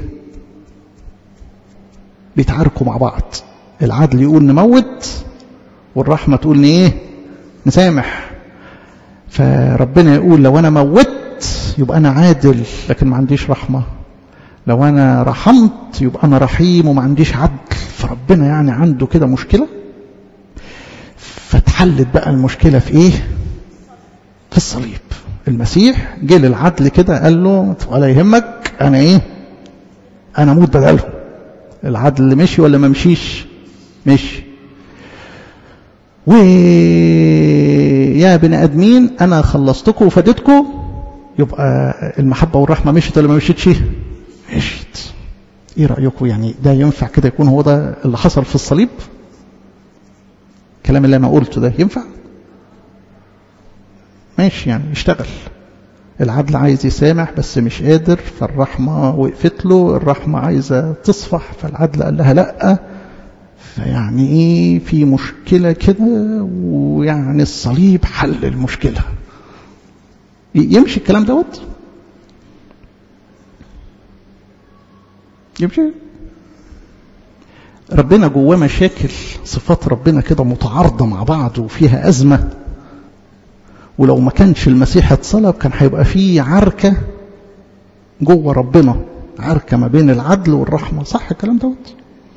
بيتعاركوا مع بعض العدل يقول نموت والرحمة تقول ايه نسامح فربنا يقول لو انا موت يبقى انا عادل لكن ما عنديش رحمة لو انا رحمت يبقى انا رحيم وما عنديش عدل فربنا يعني عنده كده مشكلة فتحلت بقى المشكلة في ايه في الصليب المسيح جه للعدل كده قال له ولا يهمك انا ايه انا اموت بدلهم العدل مشي ولا ما مشيش مشي ويا بني ادمين انا خلصتكم وفديتكم يبقى المحبه والرحمه مشيت ولا ما مشيتش مشيت ايه رايكم يعني ده ينفع كده يكون هو ده اللي حصل في الصليب الكلام اللي انا قلته ده ينفع ماشي يعني يشتغل العدل عايز يسامح بس مش قادر فالرحمة وقفت له الرحمة عايزة تصفح فالعدل قال لها لأ فيعني ايه في مشكلة كده ويعني الصليب حل المشكلة يمشي الكلام دوت يمشي ربنا جواه مشاكل صفات ربنا كده متعارضة مع بعض وفيها أزمة ولو ما كانش المسيح اتصلب كان هيبقى فيه عركة جوه ربنا عركة ما بين العدل والرحمة صح الكلام دوت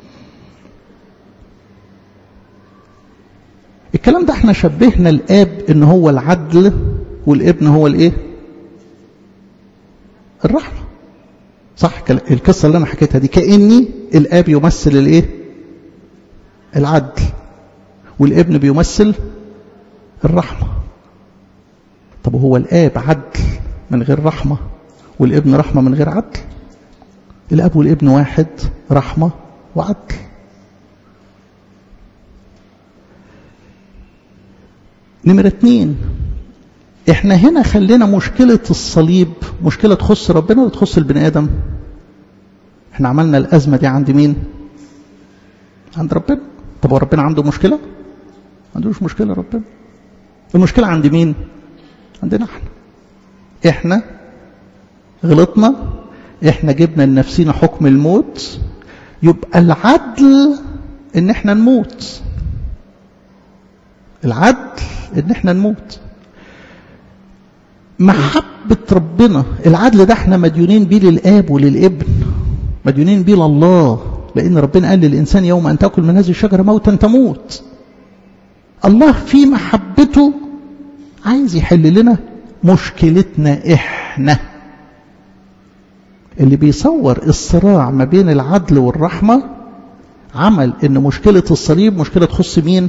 الكلام ده احنا شبهنا الاب ان هو العدل والابن هو الايه الرحمة صح القصة اللي انا حكيتها دي كأني الاب يمثل الايه العدل والابن بيمثل الرحمة طب هو الاب عدل من غير رحمة والابن رحمة من غير عدل الاب والابن واحد رحمة وعدل نمرة اتنين احنا هنا خلينا مشكلة الصليب مشكلة تخص ربنا ولا تخص البني ادم احنا عملنا الازمة دي عند مين عند ربنا طب هو ربنا عنده مشكلة ما عندوش مشكلة ربنا المشكلة عند مين عندنا احنا احنا غلطنا احنا جبنا لنفسينا حكم الموت يبقى العدل ان احنا نموت العدل ان احنا نموت محبة ربنا العدل ده احنا مديونين بيه للآب وللابن مديونين بيه لله لأن ربنا قال للإنسان يوم أن تأكل من هذه الشجرة موتا تموت الله في محبته عايز يحل لنا مشكلتنا احنا اللي بيصور الصراع ما بين العدل والرحمة عمل ان مشكلة الصليب مشكلة تخص مين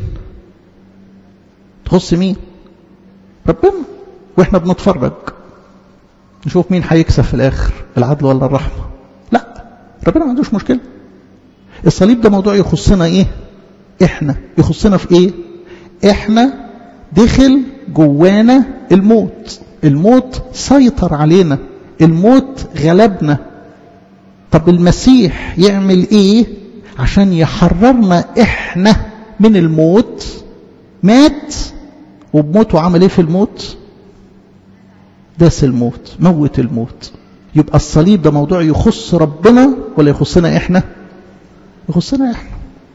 تخص مين ربنا واحنا بنتفرج نشوف مين هيكسب في الآخر العدل ولا الرحمة لا ربنا ما عندوش مشكلة الصليب ده موضوع يخصنا ايه احنا يخصنا في ايه احنا دخل جوانا الموت الموت سيطر علينا الموت غلبنا طب المسيح يعمل ايه عشان يحررنا احنا من الموت مات وبموته عمل ايه في الموت داس الموت موت الموت يبقى الصليب ده موضوع يخص ربنا ولا يخصنا احنا يخصنا احنا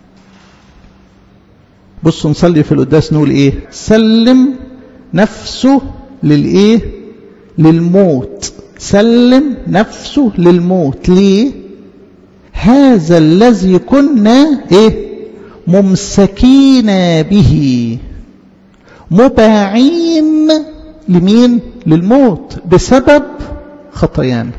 بصوا نصلي في القداس نقول ايه سلم نفسه للايه للموت سلم نفسه للموت ليه هذا الذي كنا ايه ممسكين به مباعين لمين للموت بسبب خطايانا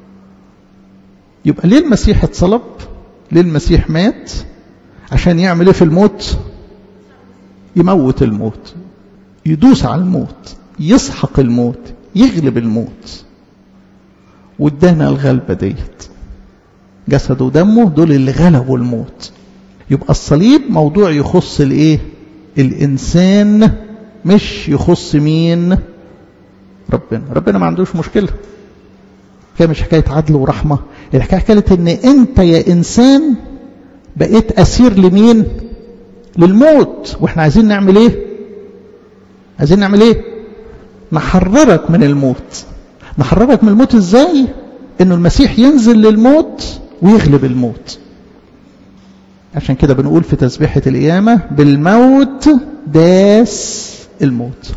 يبقى ليه المسيح اتصلب ليه المسيح مات عشان يعمل ايه في الموت يموت الموت يدوس على الموت يسحق الموت يغلب الموت وادانا الغلبة ديت جسده ودمه دول اللي غلبوا الموت يبقى الصليب موضوع يخص الايه الانسان مش يخص مين ربنا ربنا ما عندوش مشكلة كده مش حكاية عدل ورحمة الحكاية كانت ان انت يا انسان بقيت اسير لمين للموت واحنا عايزين نعمل ايه عايزين نعمل ايه نحررك من الموت نحررك من الموت ازاي انه المسيح ينزل للموت ويغلب الموت عشان كده بنقول في تسبيحة القيامة بالموت داس الموت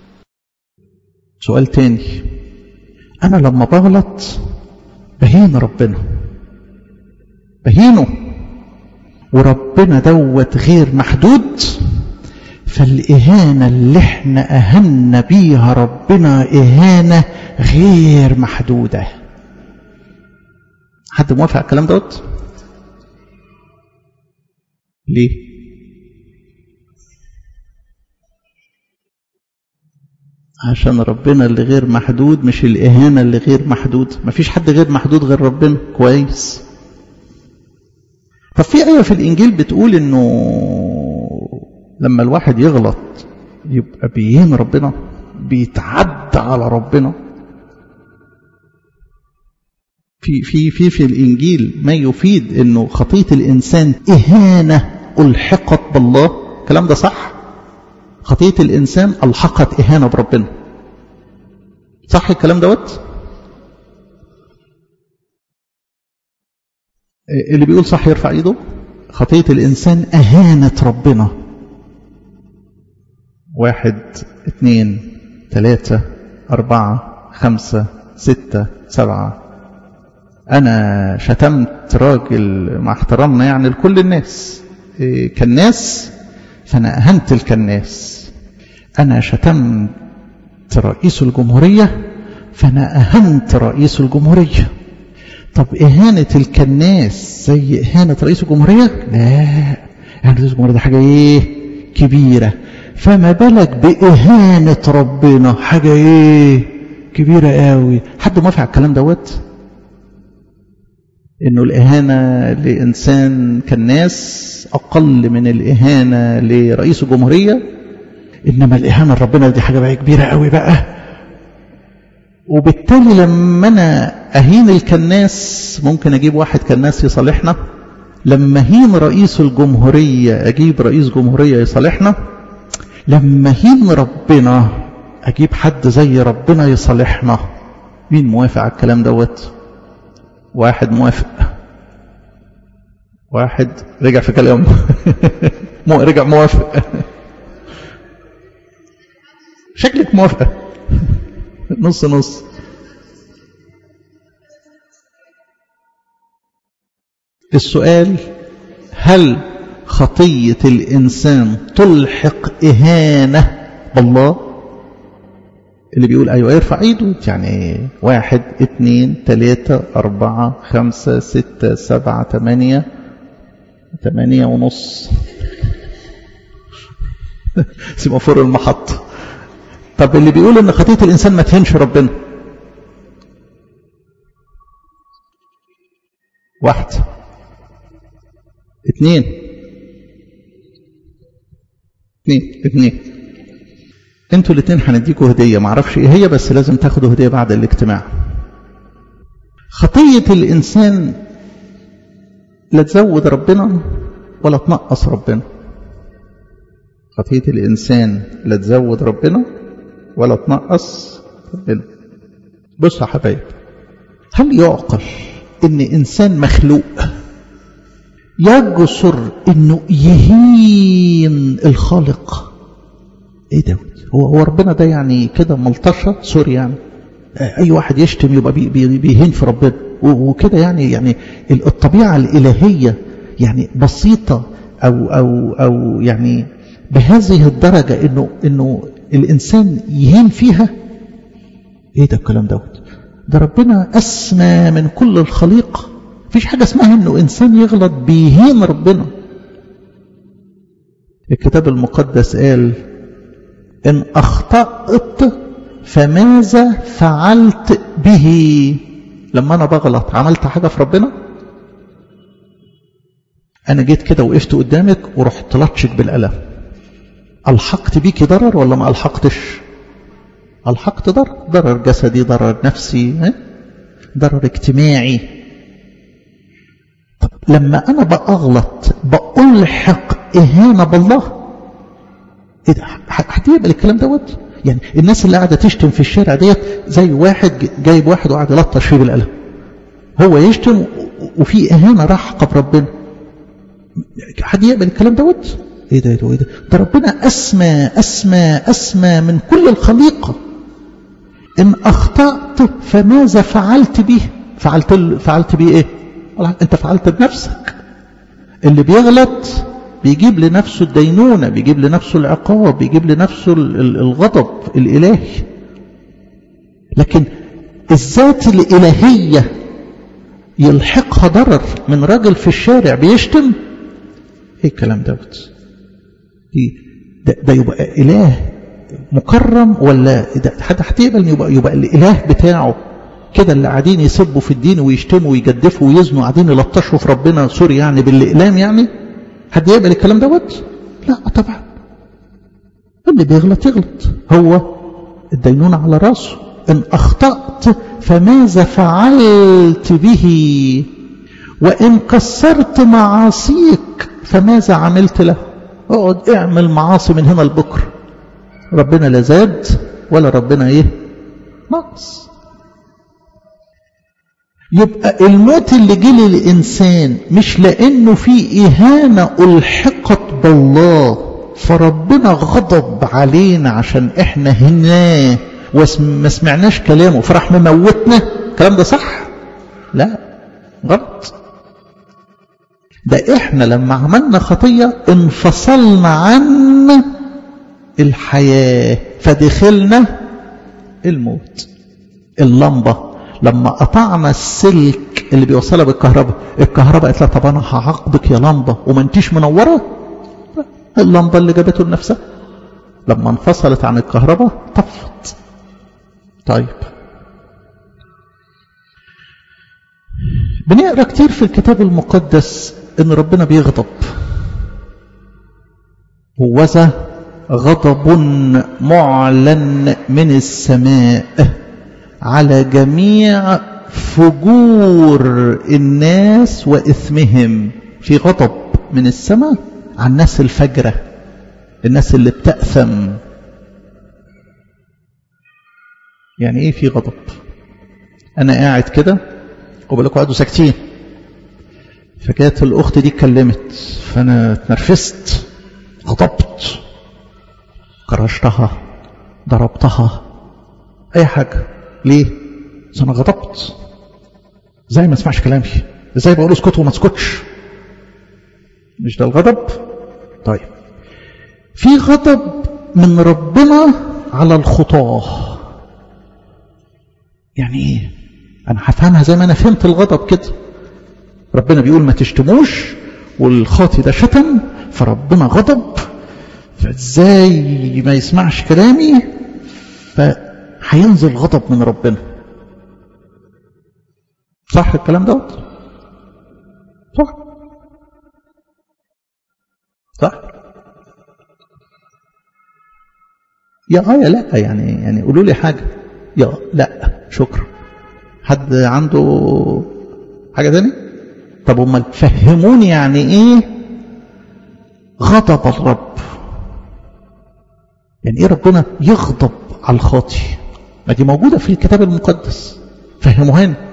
سؤال تاني أنا لما بغلط بهين ربنا بهينه وربنا دوت غير محدود فالإهانة اللي احنا أهنا بيها ربنا إهانة غير محدودة حد موافق على الكلام دوت ليه عشان ربنا اللي غير محدود مش الإهانة اللي غير محدود مفيش حد غير محدود غير ربنا كويس طب في آية في الإنجيل بتقول إنه لما الواحد يغلط يبقى بيهين ربنا بيتعدى على ربنا في في في في الإنجيل ما يفيد إنه خطية الإنسان إهانة ألحقت بالله الكلام ده صح خطية الإنسان ألحقت إهانة بربنا صح الكلام دوت اللي بيقول صح يرفع ايده خطية الإنسان أهانة ربنا واحد اثنين ثلاثة أربعة خمسة ستة سبعة أنا شتمت راجل مع احترامنا يعني لكل الناس كالناس فأنا أهنت الكناس أنا شتمت رئيس الجمهورية فأنا أهنت رئيس الجمهورية طب إهانة الكناس زي إهانة رئيس الجمهورية لا إهانة رئيس الجمهورية ده حاجة إيه كبيرة فما بالك بإهانة ربنا حاجة إيه كبيرة قوي حد موافق على الكلام دوت إنه الإهانة لإنسان كالناس أقل من الإهانة لرئيس الجمهورية إنما الإهانة لربنا دي حاجة بقى كبيرة قوي بقى وبالتالي لما أنا أهين الكناس ممكن أجيب واحد كناس يصالحنا لما أهين رئيس الجمهورية أجيب رئيس جمهورية يصالحنا لما أهين ربنا أجيب حد زي ربنا يصالحنا مين موافق على الكلام دوت واحد موافق واحد رجع في كلامه مو رجع موافق شكلك موافقة نص نص السؤال هل خطية الإنسان تلحق إهانة بالله اللي بيقول أيوة يرفع ايده يعني واحد اتنين تلاتة أربعة خمسة ستة سبعة تمانية تمانية ونص سيمافور المحطة طب اللي بيقول ان خطية الإنسان ما تهنش ربنا واحدة اتنين اتنين اتنين انتوا الاتنين هنديكوا هدية معرفش ايه هي بس لازم تاخدوا هدية بعد الاجتماع خطية الإنسان لا تزود ربنا ولا تنقص ربنا خطية الإنسان لا تزود ربنا ولا تنقص ربنا بصوا يا حبايب هل يعقل ان انسان مخلوق يجسر انه يهين الخالق ايه ده هو هو ربنا ده يعني كده ملطشه سوري يعني اي واحد يشتم يبقى بي بي بيهين في ربنا وكده يعني يعني الطبيعه الالهيه يعني بسيطه او او او يعني بهذه الدرجه انه انه الانسان يهين فيها ايه ده الكلام دوت ده ربنا اسمى من كل الخليقه مفيش حاجه اسمها انه انسان يغلط بيهين ربنا الكتاب المقدس قال ان اخطات فماذا فعلت به لما انا بغلط عملت حاجه في ربنا انا جيت كده وقفت قدامك ورحت لطشك بالقلم الحقت بيكي ضرر ولا ما الحقتش الحقت ضرر ضرر جسدي ضرر نفسي ضرر اجتماعي طب لما انا بأغلط بألحق اهانة بالله ايه ده هتقبل الكلام دوت يعني الناس اللي قاعده تشتم في الشارع ديت زي واحد جايب واحد وقاعد يلطش فيه بالقلم هو يشتم وفي اهانه راح قبر ربنا حد يقبل الكلام دوت ايه ده ايه ده, إيه ده ده ربنا اسمى اسمى اسمى من كل الخليقه ان اخطات فماذا فعلت به فعلت فعلت به ايه انت فعلت بنفسك اللي بيغلط بيجيب لنفسه الدينونة بيجيب لنفسه العقاب بيجيب لنفسه الغضب الإلهي لكن الذات الإلهية يلحقها ضرر من راجل في الشارع بيشتم ايه الكلام دوت ده, ده يبقى إله مكرم ولا ده حد هتقبل يبقى, يبقى الإله بتاعه كده اللي قاعدين يسبوا في الدين ويشتموا ويجدفوا ويزنوا قاعدين يلطشوا في ربنا سوري يعني بالإقلام يعني حد يقبل الكلام دوت لا طبعا اللي بيغلط يغلط هو الدينون على راسه ان اخطأت فماذا فعلت به وان كسرت معاصيك فماذا عملت له اقعد اعمل معاصي من هنا لبكره ربنا لا زاد ولا ربنا ايه نقص يبقى الموت اللي جه للإنسان مش لأنه في إهانة ألحقت بالله فربنا غضب علينا عشان إحنا هناه وما سمعناش كلامه فراح مموتنا الكلام ده صح؟ لا غلط ده إحنا لما عملنا خطية انفصلنا عن الحياة فدخلنا الموت اللمبة لما قطعنا السلك اللي بيوصلها بالكهرباء الكهرباء قالت لها طب انا هعاقبك يا لمبه وما انتيش منوره اللمبه اللي جابته لنفسها لما انفصلت عن الكهرباء طفت طيب بنقرا كتير في الكتاب المقدس ان ربنا بيغضب هوذا غضب معلن من السماء على جميع فجور الناس وإثمهم في غضب من السماء على الناس الفجرة الناس اللي بتأثم يعني ايه في غضب انا قاعد كده وبقول قعدوا ساكتين فجات الاخت دي اتكلمت فانا اتنرفزت غضبت كرشتها ضربتها اي حاجه ليه؟ انا غضبت ازاي ما اسمعش كلامي ازاي بقول اسكت وما اسكتش مش ده الغضب طيب في غضب من ربنا على الخطاه يعني ايه انا هفهمها زي ما انا فهمت الغضب كده ربنا بيقول ما تشتموش والخاطي ده شتم فربنا غضب فازاي ما يسمعش كلامي ف هينزل غضب من ربنا صح الكلام دوت صح صح يا اه يا لا يعني يعني قولوا لي حاجه يا لا شكرا حد عنده حاجه تاني طب امال فهموني يعني ايه غضب الرب يعني ايه ربنا يغضب على الخاطي ما دي موجوده في الكتاب المقدس فهموها لنا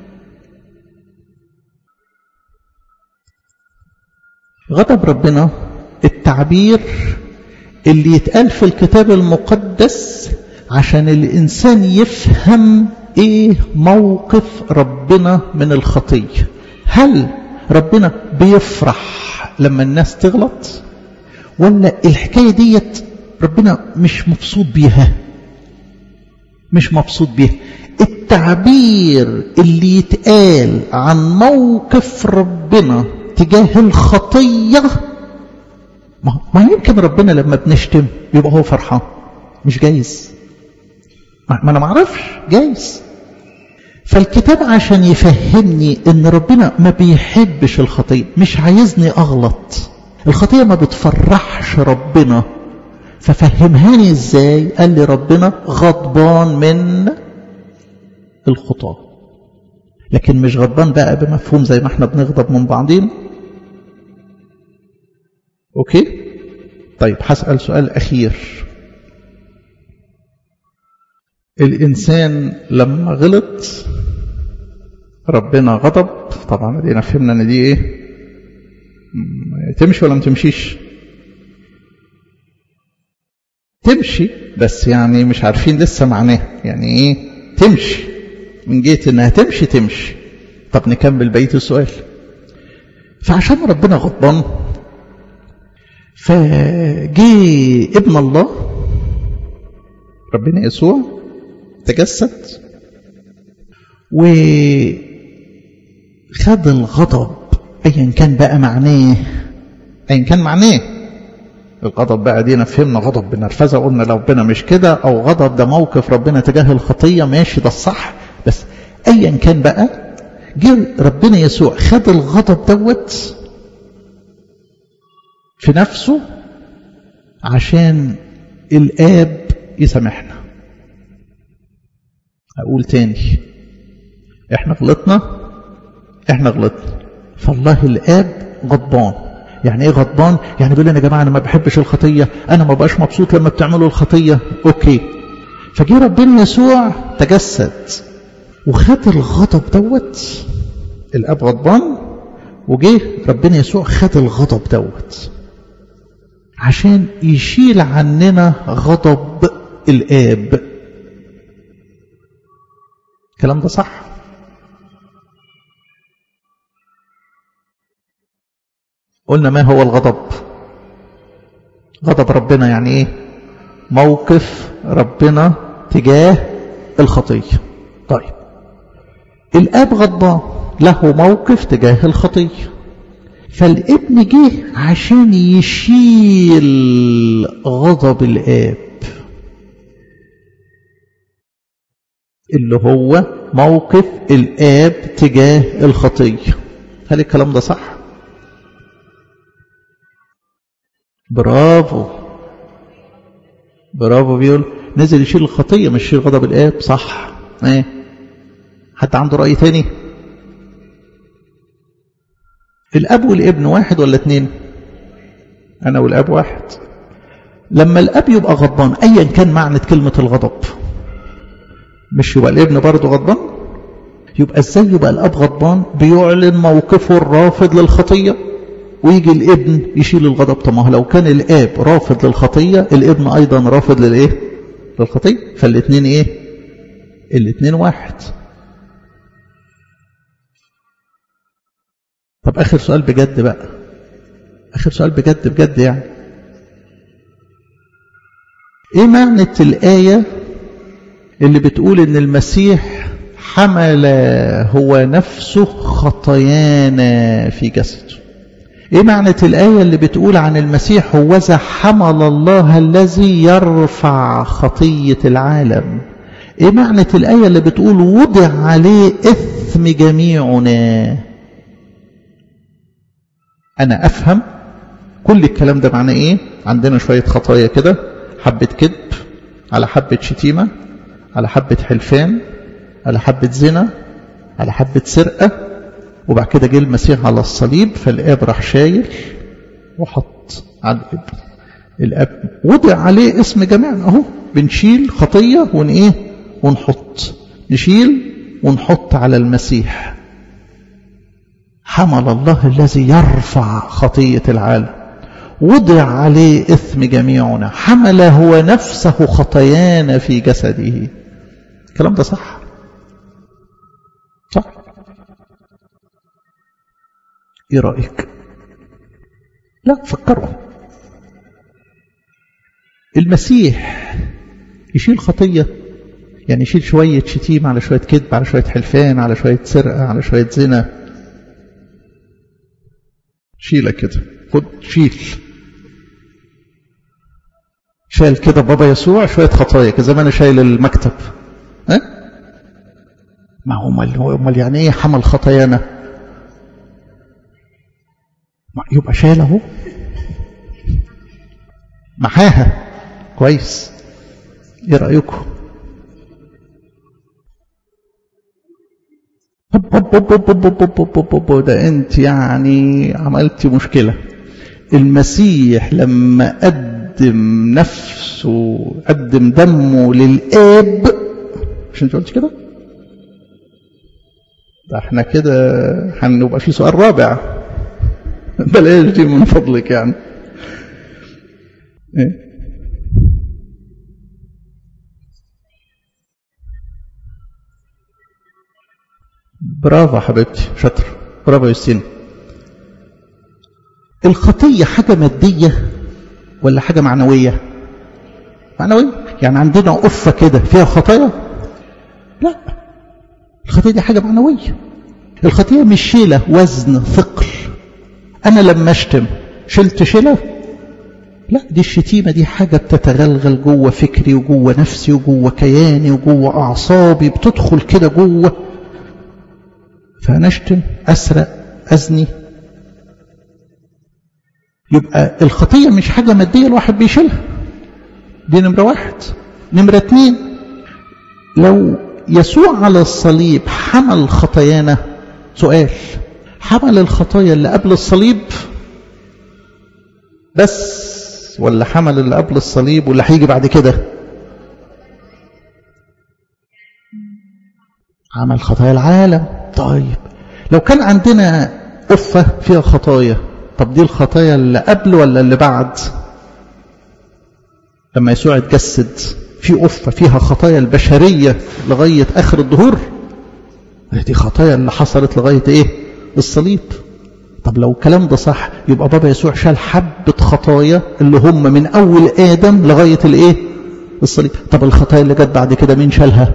غضب ربنا التعبير اللي يتقال في الكتاب المقدس عشان الإنسان يفهم إيه موقف ربنا من الخطية هل ربنا بيفرح لما الناس تغلط ولا الحكاية ديت ربنا مش مبسوط بيها مش مبسوط بيها التعبير اللي يتقال عن موقف ربنا تجاه الخطية ما يمكن ربنا لما بنشتم يبقى هو فرحان مش جايز ما انا ما اعرفش جايز فالكتاب عشان يفهمني ان ربنا ما بيحبش الخطيه مش عايزني اغلط الخطيه ما بتفرحش ربنا ففهمهاني ازاي قال لي ربنا غضبان من الخطاه لكن مش غضبان بقى بمفهوم زي ما احنا بنغضب من بعضين اوكي طيب هسأل سؤال اخير الانسان لما غلط ربنا غضب طبعا دينا فهمنا ان دي ايه تمشي ولا ما تمشيش تمشي بس يعني مش عارفين لسه معناه يعني ايه تمشي من جهه انها تمشي تمشي طب نكمل بقيه السؤال فعشان ربنا غضبان فجي ابن الله ربنا يسوع تجسد وخد الغضب ايا كان بقى معناه ايا كان معناه الغضب بقى دينا فهمنا غضب بنرفزه قلنا لو ربنا مش كده او غضب ده موقف ربنا تجاه الخطيه ماشي ده الصح بس ايا كان بقى جه ربنا يسوع خد الغضب دوت في نفسه عشان الآب يسامحنا أقول تاني إحنا غلطنا إحنا غلطنا فالله الآب غضبان يعني إيه غضبان؟ يعني بيقول لنا يا جماعة أنا ما بحبش الخطية أنا ما بقاش مبسوط لما بتعملوا الخطية أوكي فجي ربنا يسوع تجسد وخد الغضب دوت الآب غضبان وجه ربنا يسوع خد الغضب دوت عشان يشيل عننا غضب الآب الكلام ده صح قلنا ما هو الغضب غضب ربنا يعني ايه موقف ربنا تجاه الخطية طيب الآب غضبان له موقف تجاه الخطيه فالابن جه عشان يشيل غضب الاب اللي هو موقف الاب تجاه الخطيه هل الكلام ده صح برافو برافو بيقول نزل يشيل الخطيه مش يشيل غضب الاب صح ايه حد عنده راي تاني الأب والابن واحد ولا اتنين أنا والأب واحد لما الأب يبقى غضبان أيا كان معنى كلمة الغضب مش يبقى الابن برضه غضبان يبقى ازاي يبقى الأب غضبان بيعلن موقفه الرافض للخطية ويجي الابن يشيل الغضب طب ما لو كان الآب رافض للخطية الابن أيضا رافض للإيه للخطية فالاثنين إيه الاثنين واحد طب آخر سؤال بجد بقى آخر سؤال بجد بجد يعني إيه معنى الآية اللي بتقول إن المسيح حمل هو نفسه خطايانا في جسده إيه معنى الآية اللي بتقول عن المسيح هوذا حمل الله الذي يرفع خطية العالم إيه معنى الآية اللي بتقول وضع عليه إثم جميعنا أنا أفهم كل الكلام ده معناه إيه عندنا شوية خطايا كده حبة كذب على حبة شتيمة على حبة حلفان على حبة زنا على حبة سرقة وبعد كده جه المسيح على الصليب فالآب راح شايل وحط على الابن الاب وضع عليه اسم جميعنا اهو بنشيل خطيه ون ايه ونحط نشيل ونحط على المسيح حمل الله الذي يرفع خطيه العالم وضع عليه اثم جميعنا حمل هو نفسه خطايانا في جسده الكلام ده صح صح ايه رايك لا فكروا المسيح يشيل خطية يعني يشيل شوية شتيمة على شوية كذب على شوية حلفان على شوية سرقة على شوية زنا شيلة كده خد شيل شايل كده بابا يسوع شوية خطايا كده زي ما أنا شايل المكتب ها ما هو امال يعني ايه حمل خطايانا يبقى شايل اهو معاها كويس ايه رايكم ده انت يعني عملتي مشكله المسيح لما قدم نفسه قدم دمه للاب مش انت قلت كده ده احنا كده هنبقى في سؤال رابع بلاش دي من فضلك يعني ايه برافو حبيبتي شاطر برافو يوستين الخطية حاجة مادية ولا حاجة معنوية معنوية يعني عندنا قفة كده فيها خطايا لا الخطية دي حاجة معنوية الخطية مش شيلة وزن ثقل أنا لما أشتم شلت شيلة لا دي الشتيمة دي حاجة بتتغلغل جوه فكري وجوه نفسي وجوه كياني وجوه أعصابي بتدخل كده جوه فنشتم أسرق أزني يبقى الخطية مش حاجة مادية الواحد بيشيلها دي نمرة واحد نمرة اتنين لو يسوع على الصليب حمل خطايانا سؤال حمل الخطايا اللي قبل الصليب بس ولا حمل اللي قبل الصليب واللي هيجي بعد كده عمل خطايا العالم طيب لو كان عندنا قفة فيها خطايا طب دي الخطايا اللي قبل ولا اللي بعد لما يسوع اتجسد في قفة فيها خطايا البشرية لغاية آخر الظهور دي خطايا اللي حصلت لغاية ايه الصليب طب لو الكلام ده صح يبقى بابا يسوع شال حبة خطايا اللي هم من أول آدم لغاية الايه الصليب طب الخطايا اللي جت بعد كده مين شالها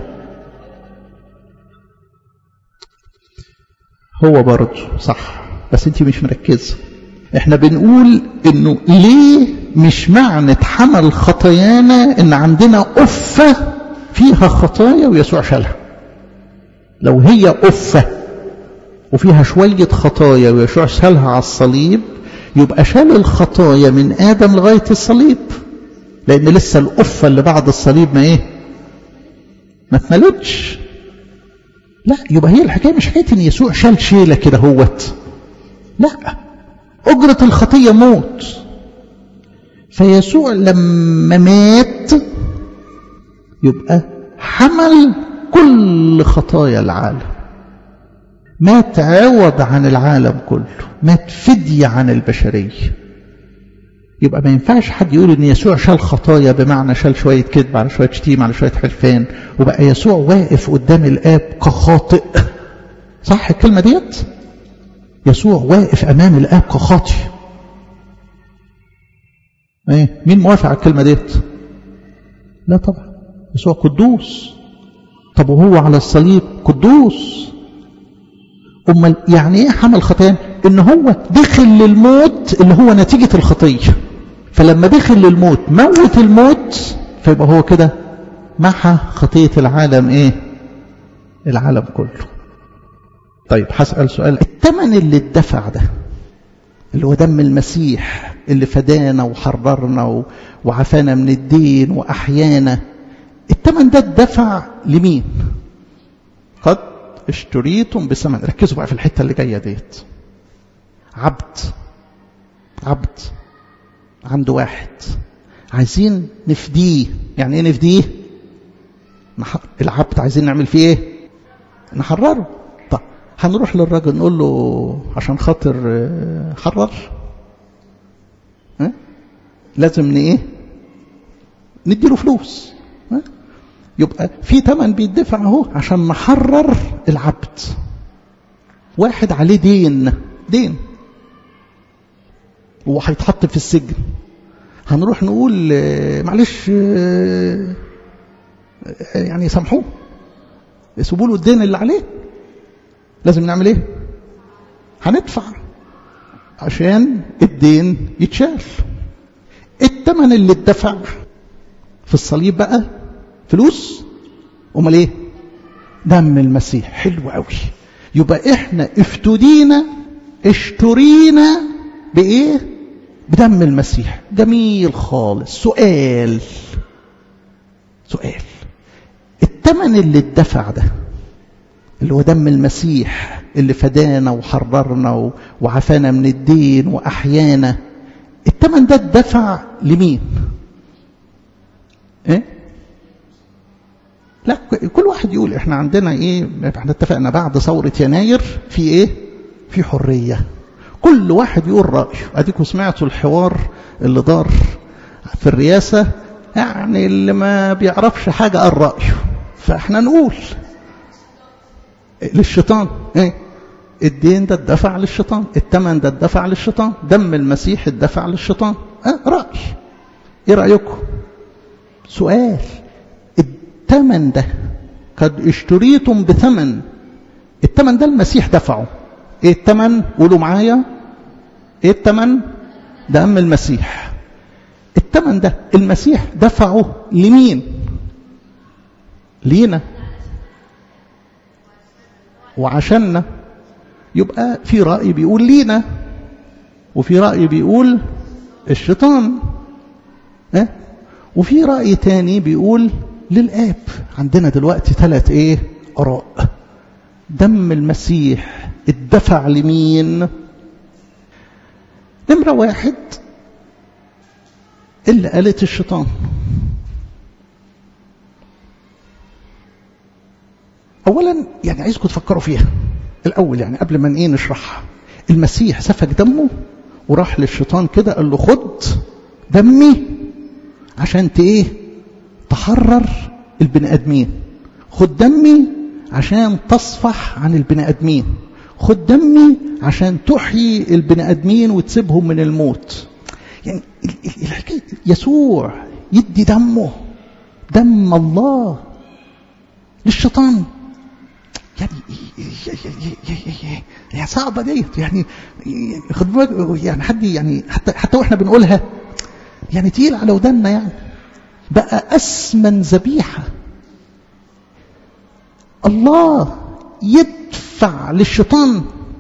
هو برضه صح بس انت مش مركزه احنا بنقول انه ليه مش معنى حمل خطايانا ان عندنا قفة فيها خطايا ويسوع شالها لو هي قفة وفيها شوية خطايا ويسوع شالها على الصليب يبقى شال الخطايا من آدم لغاية الصليب لأن لسه القفة اللي بعد الصليب ما إيه ما اتملتش لا يبقى هي الحكاية مش حكاية إن يسوع شال شيلة كده هوت لا أجرة الخطية موت فيسوع لما مات يبقى حمل كل خطايا العالم مات عوض عن العالم كله مات فدية عن البشرية يبقى ما ينفعش حد يقول ان يسوع شال خطايا بمعنى شال شوية كذب على شوية شتيمة على شوية حلفان وبقى يسوع واقف قدام الآب كخاطئ صح الكلمة ديت يسوع واقف أمام الآب كخاطئ ايه مين موافق على الكلمة ديت لا طبعا يسوع قدوس طب وهو على الصليب قدوس امال يعني ايه حمل خطايا ان هو دخل للموت اللي هو نتيجة الخطية فلما دخل للموت موت الموت فيبقى هو كده محى خطية العالم ايه العالم كله طيب هسأل سؤال الثمن اللي اتدفع ده اللي هو دم المسيح اللي فدانا وحررنا وعافانا من الدين وأحيانا الثمن ده اتدفع لمين قد اشتريتم بثمن ركزوا بقى في الحتة اللي جاية ديت عبد عبد عنده واحد عايزين نفديه يعني ايه نفديه العبد عايزين نعمل فيه ايه نحرره طب هنروح للراجل نقول له عشان خاطر حرر ها؟ لازم ن ايه نديله فلوس ها؟ يبقى في ثمن بيدفع اهو عشان نحرر العبد واحد عليه دين دين هو هيتحط في السجن هنروح نقول معلش يعني سامحوه يسيبوا له الدين اللي عليه لازم نعمل ايه هندفع عشان الدين يتشال الثمن اللي اتدفع في الصليب بقى فلوس امال ايه دم المسيح حلو قوي يبقى احنا افتدينا اشترينا بايه بدم المسيح جميل خالص سؤال سؤال الثمن اللي اتدفع ده اللي هو دم المسيح اللي فدانا وحررنا وعافانا من الدين وأحيانا الثمن ده اتدفع لمين ايه لا كل واحد يقول احنا عندنا ايه احنا اتفقنا بعد ثورة يناير في ايه في حرية كل واحد يقول رأيه اديكم سمعتوا الحوار اللي دار في الرئاسة يعني اللي ما بيعرفش حاجة قال رأيه فاحنا نقول للشيطان ايه الدين ده اتدفع للشيطان الثمن ده اتدفع للشيطان دم المسيح اتدفع للشيطان اه رأي ايه رأيكم سؤال الثمن ده قد اشتريتم بثمن الثمن ده المسيح دفعه ايه الثمن قولوا معايا ايه الثمن دم المسيح الثمن ده المسيح دفعه لمين لينا وعشاننا يبقى في رأي بيقول لينا وفي رأي بيقول الشيطان اه؟ وفي رأي تاني بيقول للآب عندنا دلوقتي ثلاث ايه آراء دم المسيح اتدفع لمين نمرة واحد اللي قالت الشيطان اولا يعني عايزكم تفكروا فيها الاول يعني قبل ما ايه نشرحها المسيح سفك دمه وراح للشيطان كده قال له خد دمي عشان ايه تحرر البني ادمين خد دمي عشان تصفح عن البني ادمين خد دمي عشان تحيي البني ادمين وتسيبهم من الموت يعني الحكايه يسوع يدي دمه دم الله للشيطان يعني هي صعبه ديت يعني خد بالك يعني حد يعني حتى حتى واحنا بنقولها يعني تقيل على ودنا يعني بقى اسمن ذبيحه الله يدفع للشيطان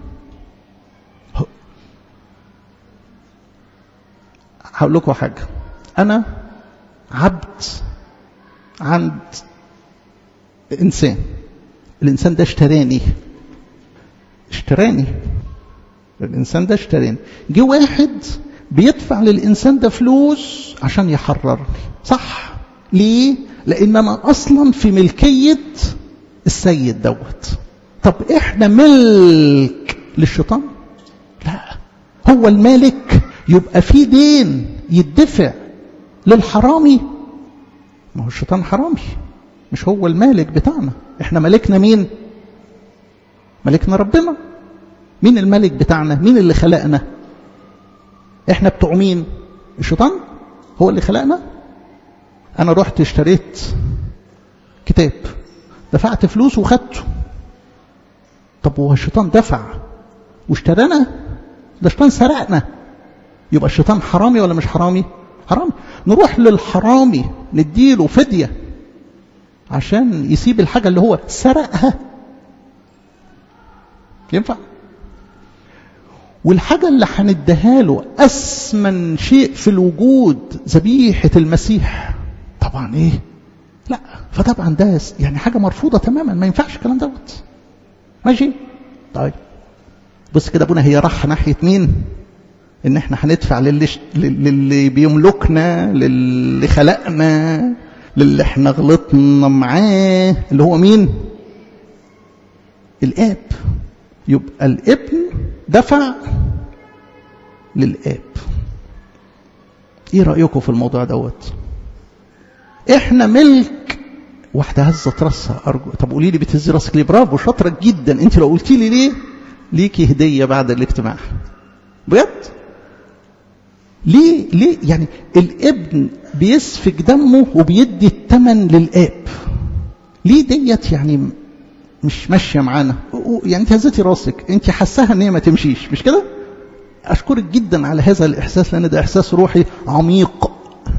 هقول لكم حاجه انا عبد عند انسان الانسان ده اشتراني اشتراني الانسان ده اشتراني جه واحد بيدفع للانسان ده فلوس عشان يحررني صح ليه لان انا اصلا في ملكيه السيد دوت طب احنا ملك للشيطان لا هو المالك يبقى في دين يدفع للحرامي ما هو الشيطان حرامي مش هو المالك بتاعنا احنا ملكنا مين ملكنا ربنا مين الملك بتاعنا مين اللي خلقنا احنا بتوع مين الشيطان هو اللي خلقنا انا رحت اشتريت كتاب دفعت فلوس وخدته طب هو الشيطان دفع واشترانا ده الشيطان سرقنا يبقى الشيطان حرامي ولا مش حرامي حرامي نروح للحرامي نديله فدية عشان يسيب الحاجة اللي هو سرقها ينفع والحاجة اللي هنديها له أثمن شيء في الوجود ذبيحة المسيح طبعا إيه؟ لا فطبعا ده يعني حاجة مرفوضة تماما ما ينفعش الكلام دوت ماشي؟ طيب بص كده ابونا هي راح ناحية مين؟ إن إحنا هندفع للي, للي بيملكنا للي خلقنا للي إحنا غلطنا معاه اللي هو مين؟ الآب يبقى الابن دفع للآب ايه رأيكم في الموضوع دوت احنا ملك واحدة هزت راسها ارجو طب قولي لي بتهزي راسك ليه برافو شاطرة جدا انت لو قلتي لي ليه ليكي هدية بعد الاجتماع بجد ليه ليه يعني الابن بيسفك دمه وبيدي الثمن للاب ليه ديت يعني مش ماشيه معانا يعني انت هزتي راسك انت حاساها ان هي ما تمشيش مش كده اشكرك جدا على هذا الاحساس لان ده احساس روحي عميق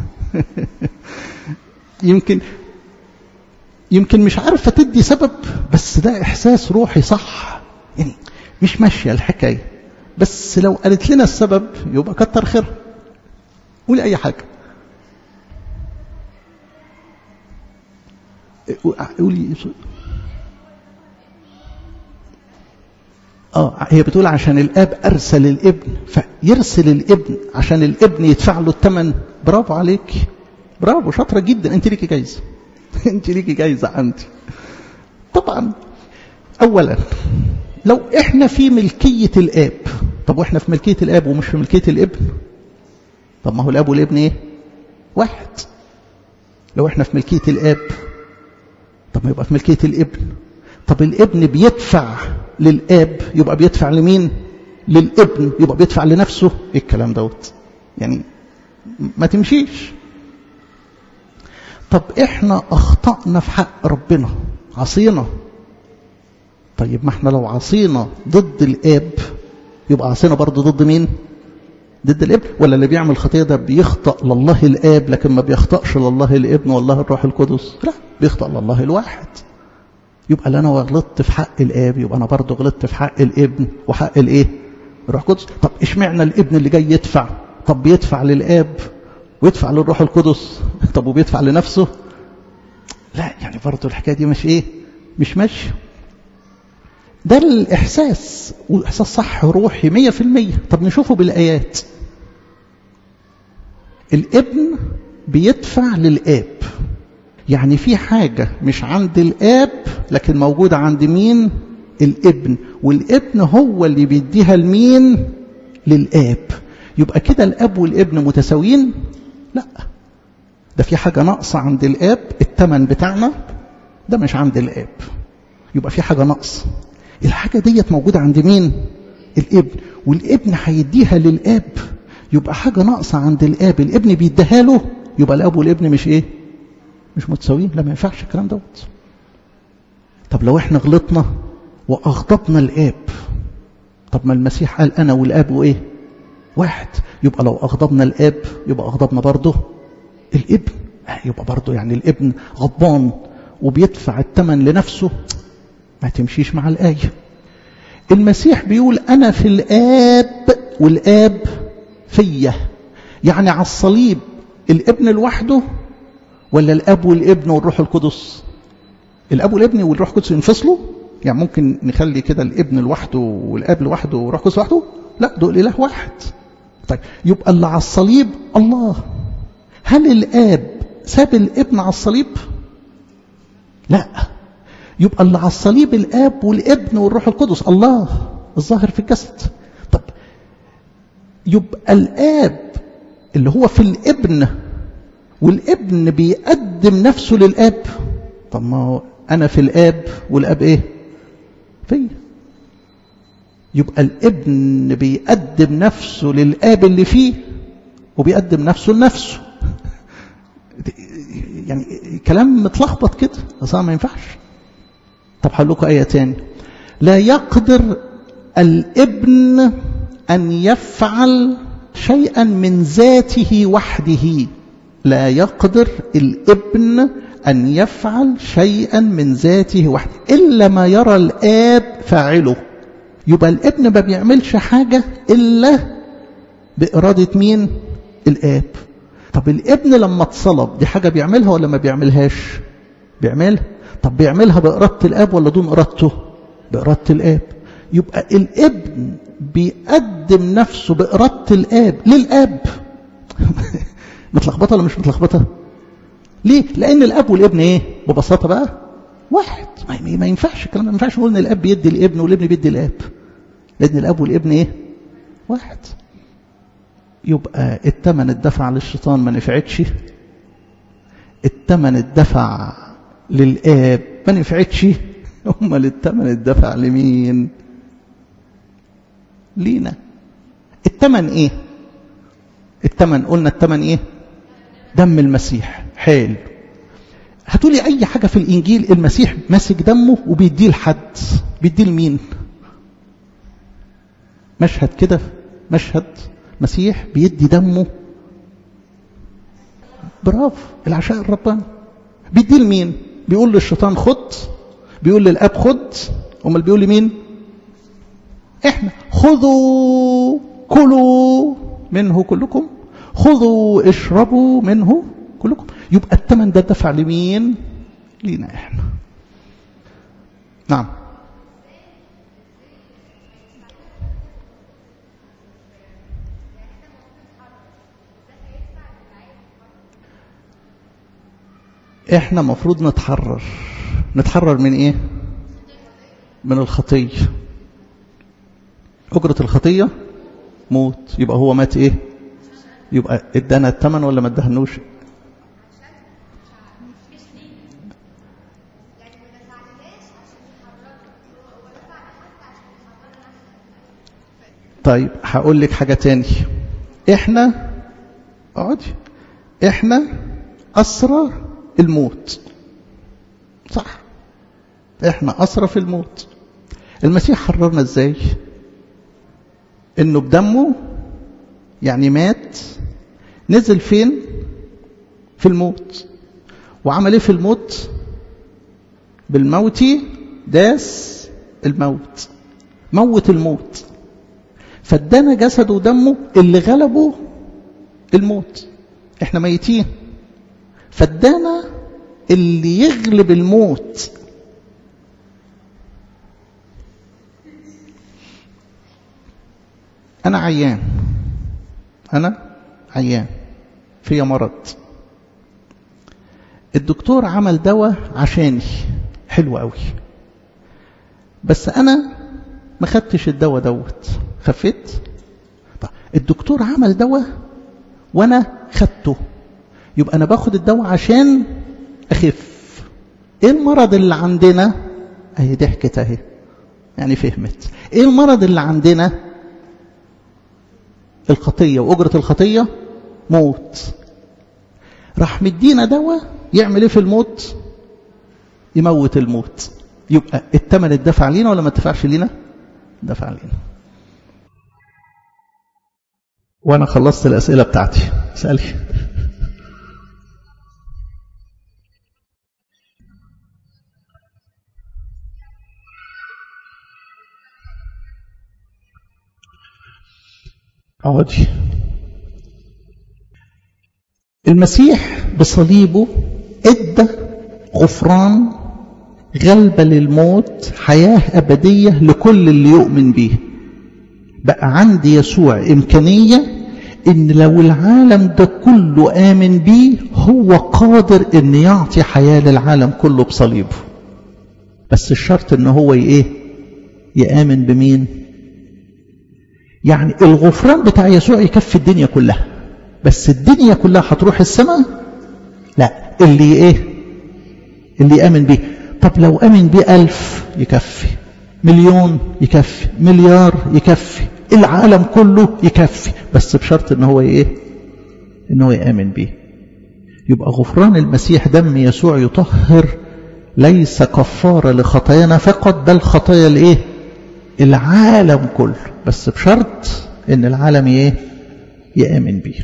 يمكن يمكن مش عارفه تدي سبب بس ده احساس روحي صح يعني مش ماشيه الحكايه بس لو قالت لنا السبب يبقى كتر خيرها قولي اي حاجه قولي اه هي بتقول عشان الاب ارسل الابن فيرسل الابن عشان الابن يدفع له الثمن برافو عليك برافو شاطره جدا انت ليكي جايزه انت ليكي جايزه عندي طبعا اولا لو احنا في ملكيه الاب طب واحنا في ملكيه الاب ومش في ملكيه الابن طب ما هو الاب والابن ايه واحد لو احنا في ملكيه الاب طب ما يبقى في ملكيه الابن طب الابن بيدفع للاب يبقى بيدفع لمين للابن يبقى بيدفع لنفسه ايه الكلام دوت يعني ما تمشيش طب احنا اخطأنا في حق ربنا عصينا طيب ما احنا لو عصينا ضد الاب يبقى عصينا برضه ضد مين ضد الابن ولا اللي بيعمل خطيه ده بيخطأ لله الاب لكن ما بيخطأش لله الابن والله الروح القدس لا بيخطأ لله الواحد يبقى اللي انا غلطت في حق الاب يبقى انا برضه غلطت في حق الابن وحق الايه الروح القدس طب اشمعنى الابن اللي جاي يدفع طب بيدفع للاب ويدفع للروح القدس طب وبيدفع لنفسه لا يعني برضه الحكايه دي مش ايه مش ماشيه ده الاحساس واحساس صح روحي مية في المية طب نشوفه بالايات الابن بيدفع للاب يعني في حاجة مش عند الآب لكن موجودة عند مين الابن والابن هو اللي بيديها لمين للآب يبقى كده الآب والابن متساويين لا ده في حاجة ناقصة عند الآب التمن بتاعنا ده مش عند الآب يبقى في حاجة ناقصة الحاجة ديت موجودة عند مين الابن والابن هيديها للآب يبقى حاجة ناقصة عند الآب الابن بيديها له يبقى الآب والابن مش إيه مش متساويين لا ما ينفعش الكلام دوت طب لو احنا غلطنا واغضبنا الاب طب ما المسيح قال انا والاب وايه واحد يبقى لو اغضبنا الاب يبقى اغضبنا برضه الابن يبقى برضه يعني الابن غضبان وبيدفع الثمن لنفسه ما تمشيش مع الايه المسيح بيقول انا في الاب والاب فيا يعني على الصليب الابن لوحده ولا الاب والابن والروح القدس الاب والابن والروح القدس ينفصلوا يعني ممكن نخلي كده الابن لوحده والاب لوحده والروح القدس لوحده لا دول اله واحد طيب يبقى اللي على الصليب الله هل الاب ساب الابن على الصليب لا يبقى اللي على الصليب الاب والابن والروح القدس الله الظاهر في الجسد طب يبقى الاب اللي هو في الابن والابن بيقدم نفسه للاب طب ما هو انا في الاب والاب ايه فيا يبقى الابن بيقدم نفسه للاب اللي فيه وبيقدم نفسه لنفسه يعني كلام متلخبط كده اصلا ما ينفعش طب هقول لكم ايه تاني لا يقدر الابن ان يفعل شيئا من ذاته وحده لا يقدر الابن أن يفعل شيئا من ذاته وحده إلا ما يرى الآب فاعله يبقى الابن ما بيعملش حاجة إلا بإرادة مين الآب طب الابن لما اتصلب دي حاجة بيعملها ولا ما بيعملهاش بيعملها طب بيعملها بإرادة الآب ولا دون إرادته بإرادة الآب يبقى الابن بيقدم نفسه بإرادة الآب للآب متلخبطة ولا مش متلخبطة ليه لأن الآب والابن إيه ببساطة بقى واحد ما ينفعش الكلام ما ينفعش نقول ان الاب بيدي الابن والابن بيدي الاب لان الاب والابن ايه واحد يبقى الثمن الدفع للشيطان ما نفعتش الثمن الدفع للاب ما نفعتش امال الثمن الدفع لمين لينا الثمن ايه الثمن قلنا الثمن ايه دم المسيح حلو هتقولي اي حاجة في الانجيل المسيح ماسك دمه وبيديه لحد بيديه لمين مشهد كده مشهد مسيح بيدي دمه برافو العشاء الرباني بيديه لمين بيقول للشيطان خد بيقول للاب خد امال بيقول لمين احنا خذوا كلوا منه كلكم خذوا اشربوا منه كلكم يبقى الثمن ده دفع لمين لينا احنا نعم احنا مفروض نتحرر نتحرر من ايه من الخطية أجرة الخطية موت يبقى هو مات ايه يبقى ادانا الثمن ولا ما ادهنوش طيب هقول لك حاجة تاني احنا اقعدي احنا أسرى الموت صح احنا أسرى في الموت المسيح حررنا ازاي انه بدمه يعني مات نزل فين في الموت وعمل ايه في الموت بالموت داس الموت موت الموت فادانا جسده ودمه اللي غلبه الموت احنا ميتين فادانا اللي يغلب الموت انا عيان انا عيان فيا مرض الدكتور عمل دواء عشاني حلو قوي بس انا ما خدتش الدواء دوت خفيت طيب الدكتور عمل دواء وانا خدته يبقى انا باخد الدواء عشان اخف ايه المرض اللي عندنا اهي ضحكت اهي يعني فهمت ايه المرض اللي عندنا الخطيه واجره الخطيه موت راح مدينا دواء يعمل ايه في الموت يموت الموت يبقى الثمن اتدفع لينا ولا ما اتدفعش لينا دفع لينا وانا خلصت الاسئله بتاعتي اسالي اقعدي المسيح بصليبه ادى غفران غلبة للموت حياة أبدية لكل اللي يؤمن به بقى عندي يسوع إمكانية إن لو العالم ده كله آمن بيه هو قادر إن يعطي حياة للعالم كله بصليبه بس الشرط إن هو إيه يآمن بمين يعني الغفران بتاع يسوع يكفي الدنيا كلها بس الدنيا كلها هتروح السماء لا اللي ايه اللي يامن بيه طب لو امن بيه الف يكفي مليون يكفي مليار يكفي العالم كله يكفي بس بشرط ان هو ايه ان هو يامن بيه يبقى غفران المسيح دم يسوع يطهر ليس كفارة لخطايانا فقط بل خطايا الايه العالم كله بس بشرط ان العالم ايه يامن بيه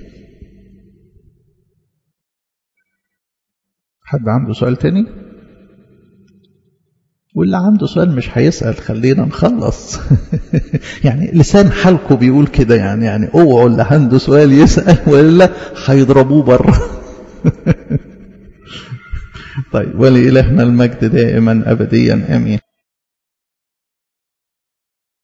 حد عنده سؤال تاني واللي عنده سؤال مش هيسأل خلينا نخلص يعني لسان حالكم بيقول كده يعني يعني اوعوا اللي عنده سؤال يسأل ولا هيضربوه بره طيب ولإلهنا المجد دائما أبديا آمين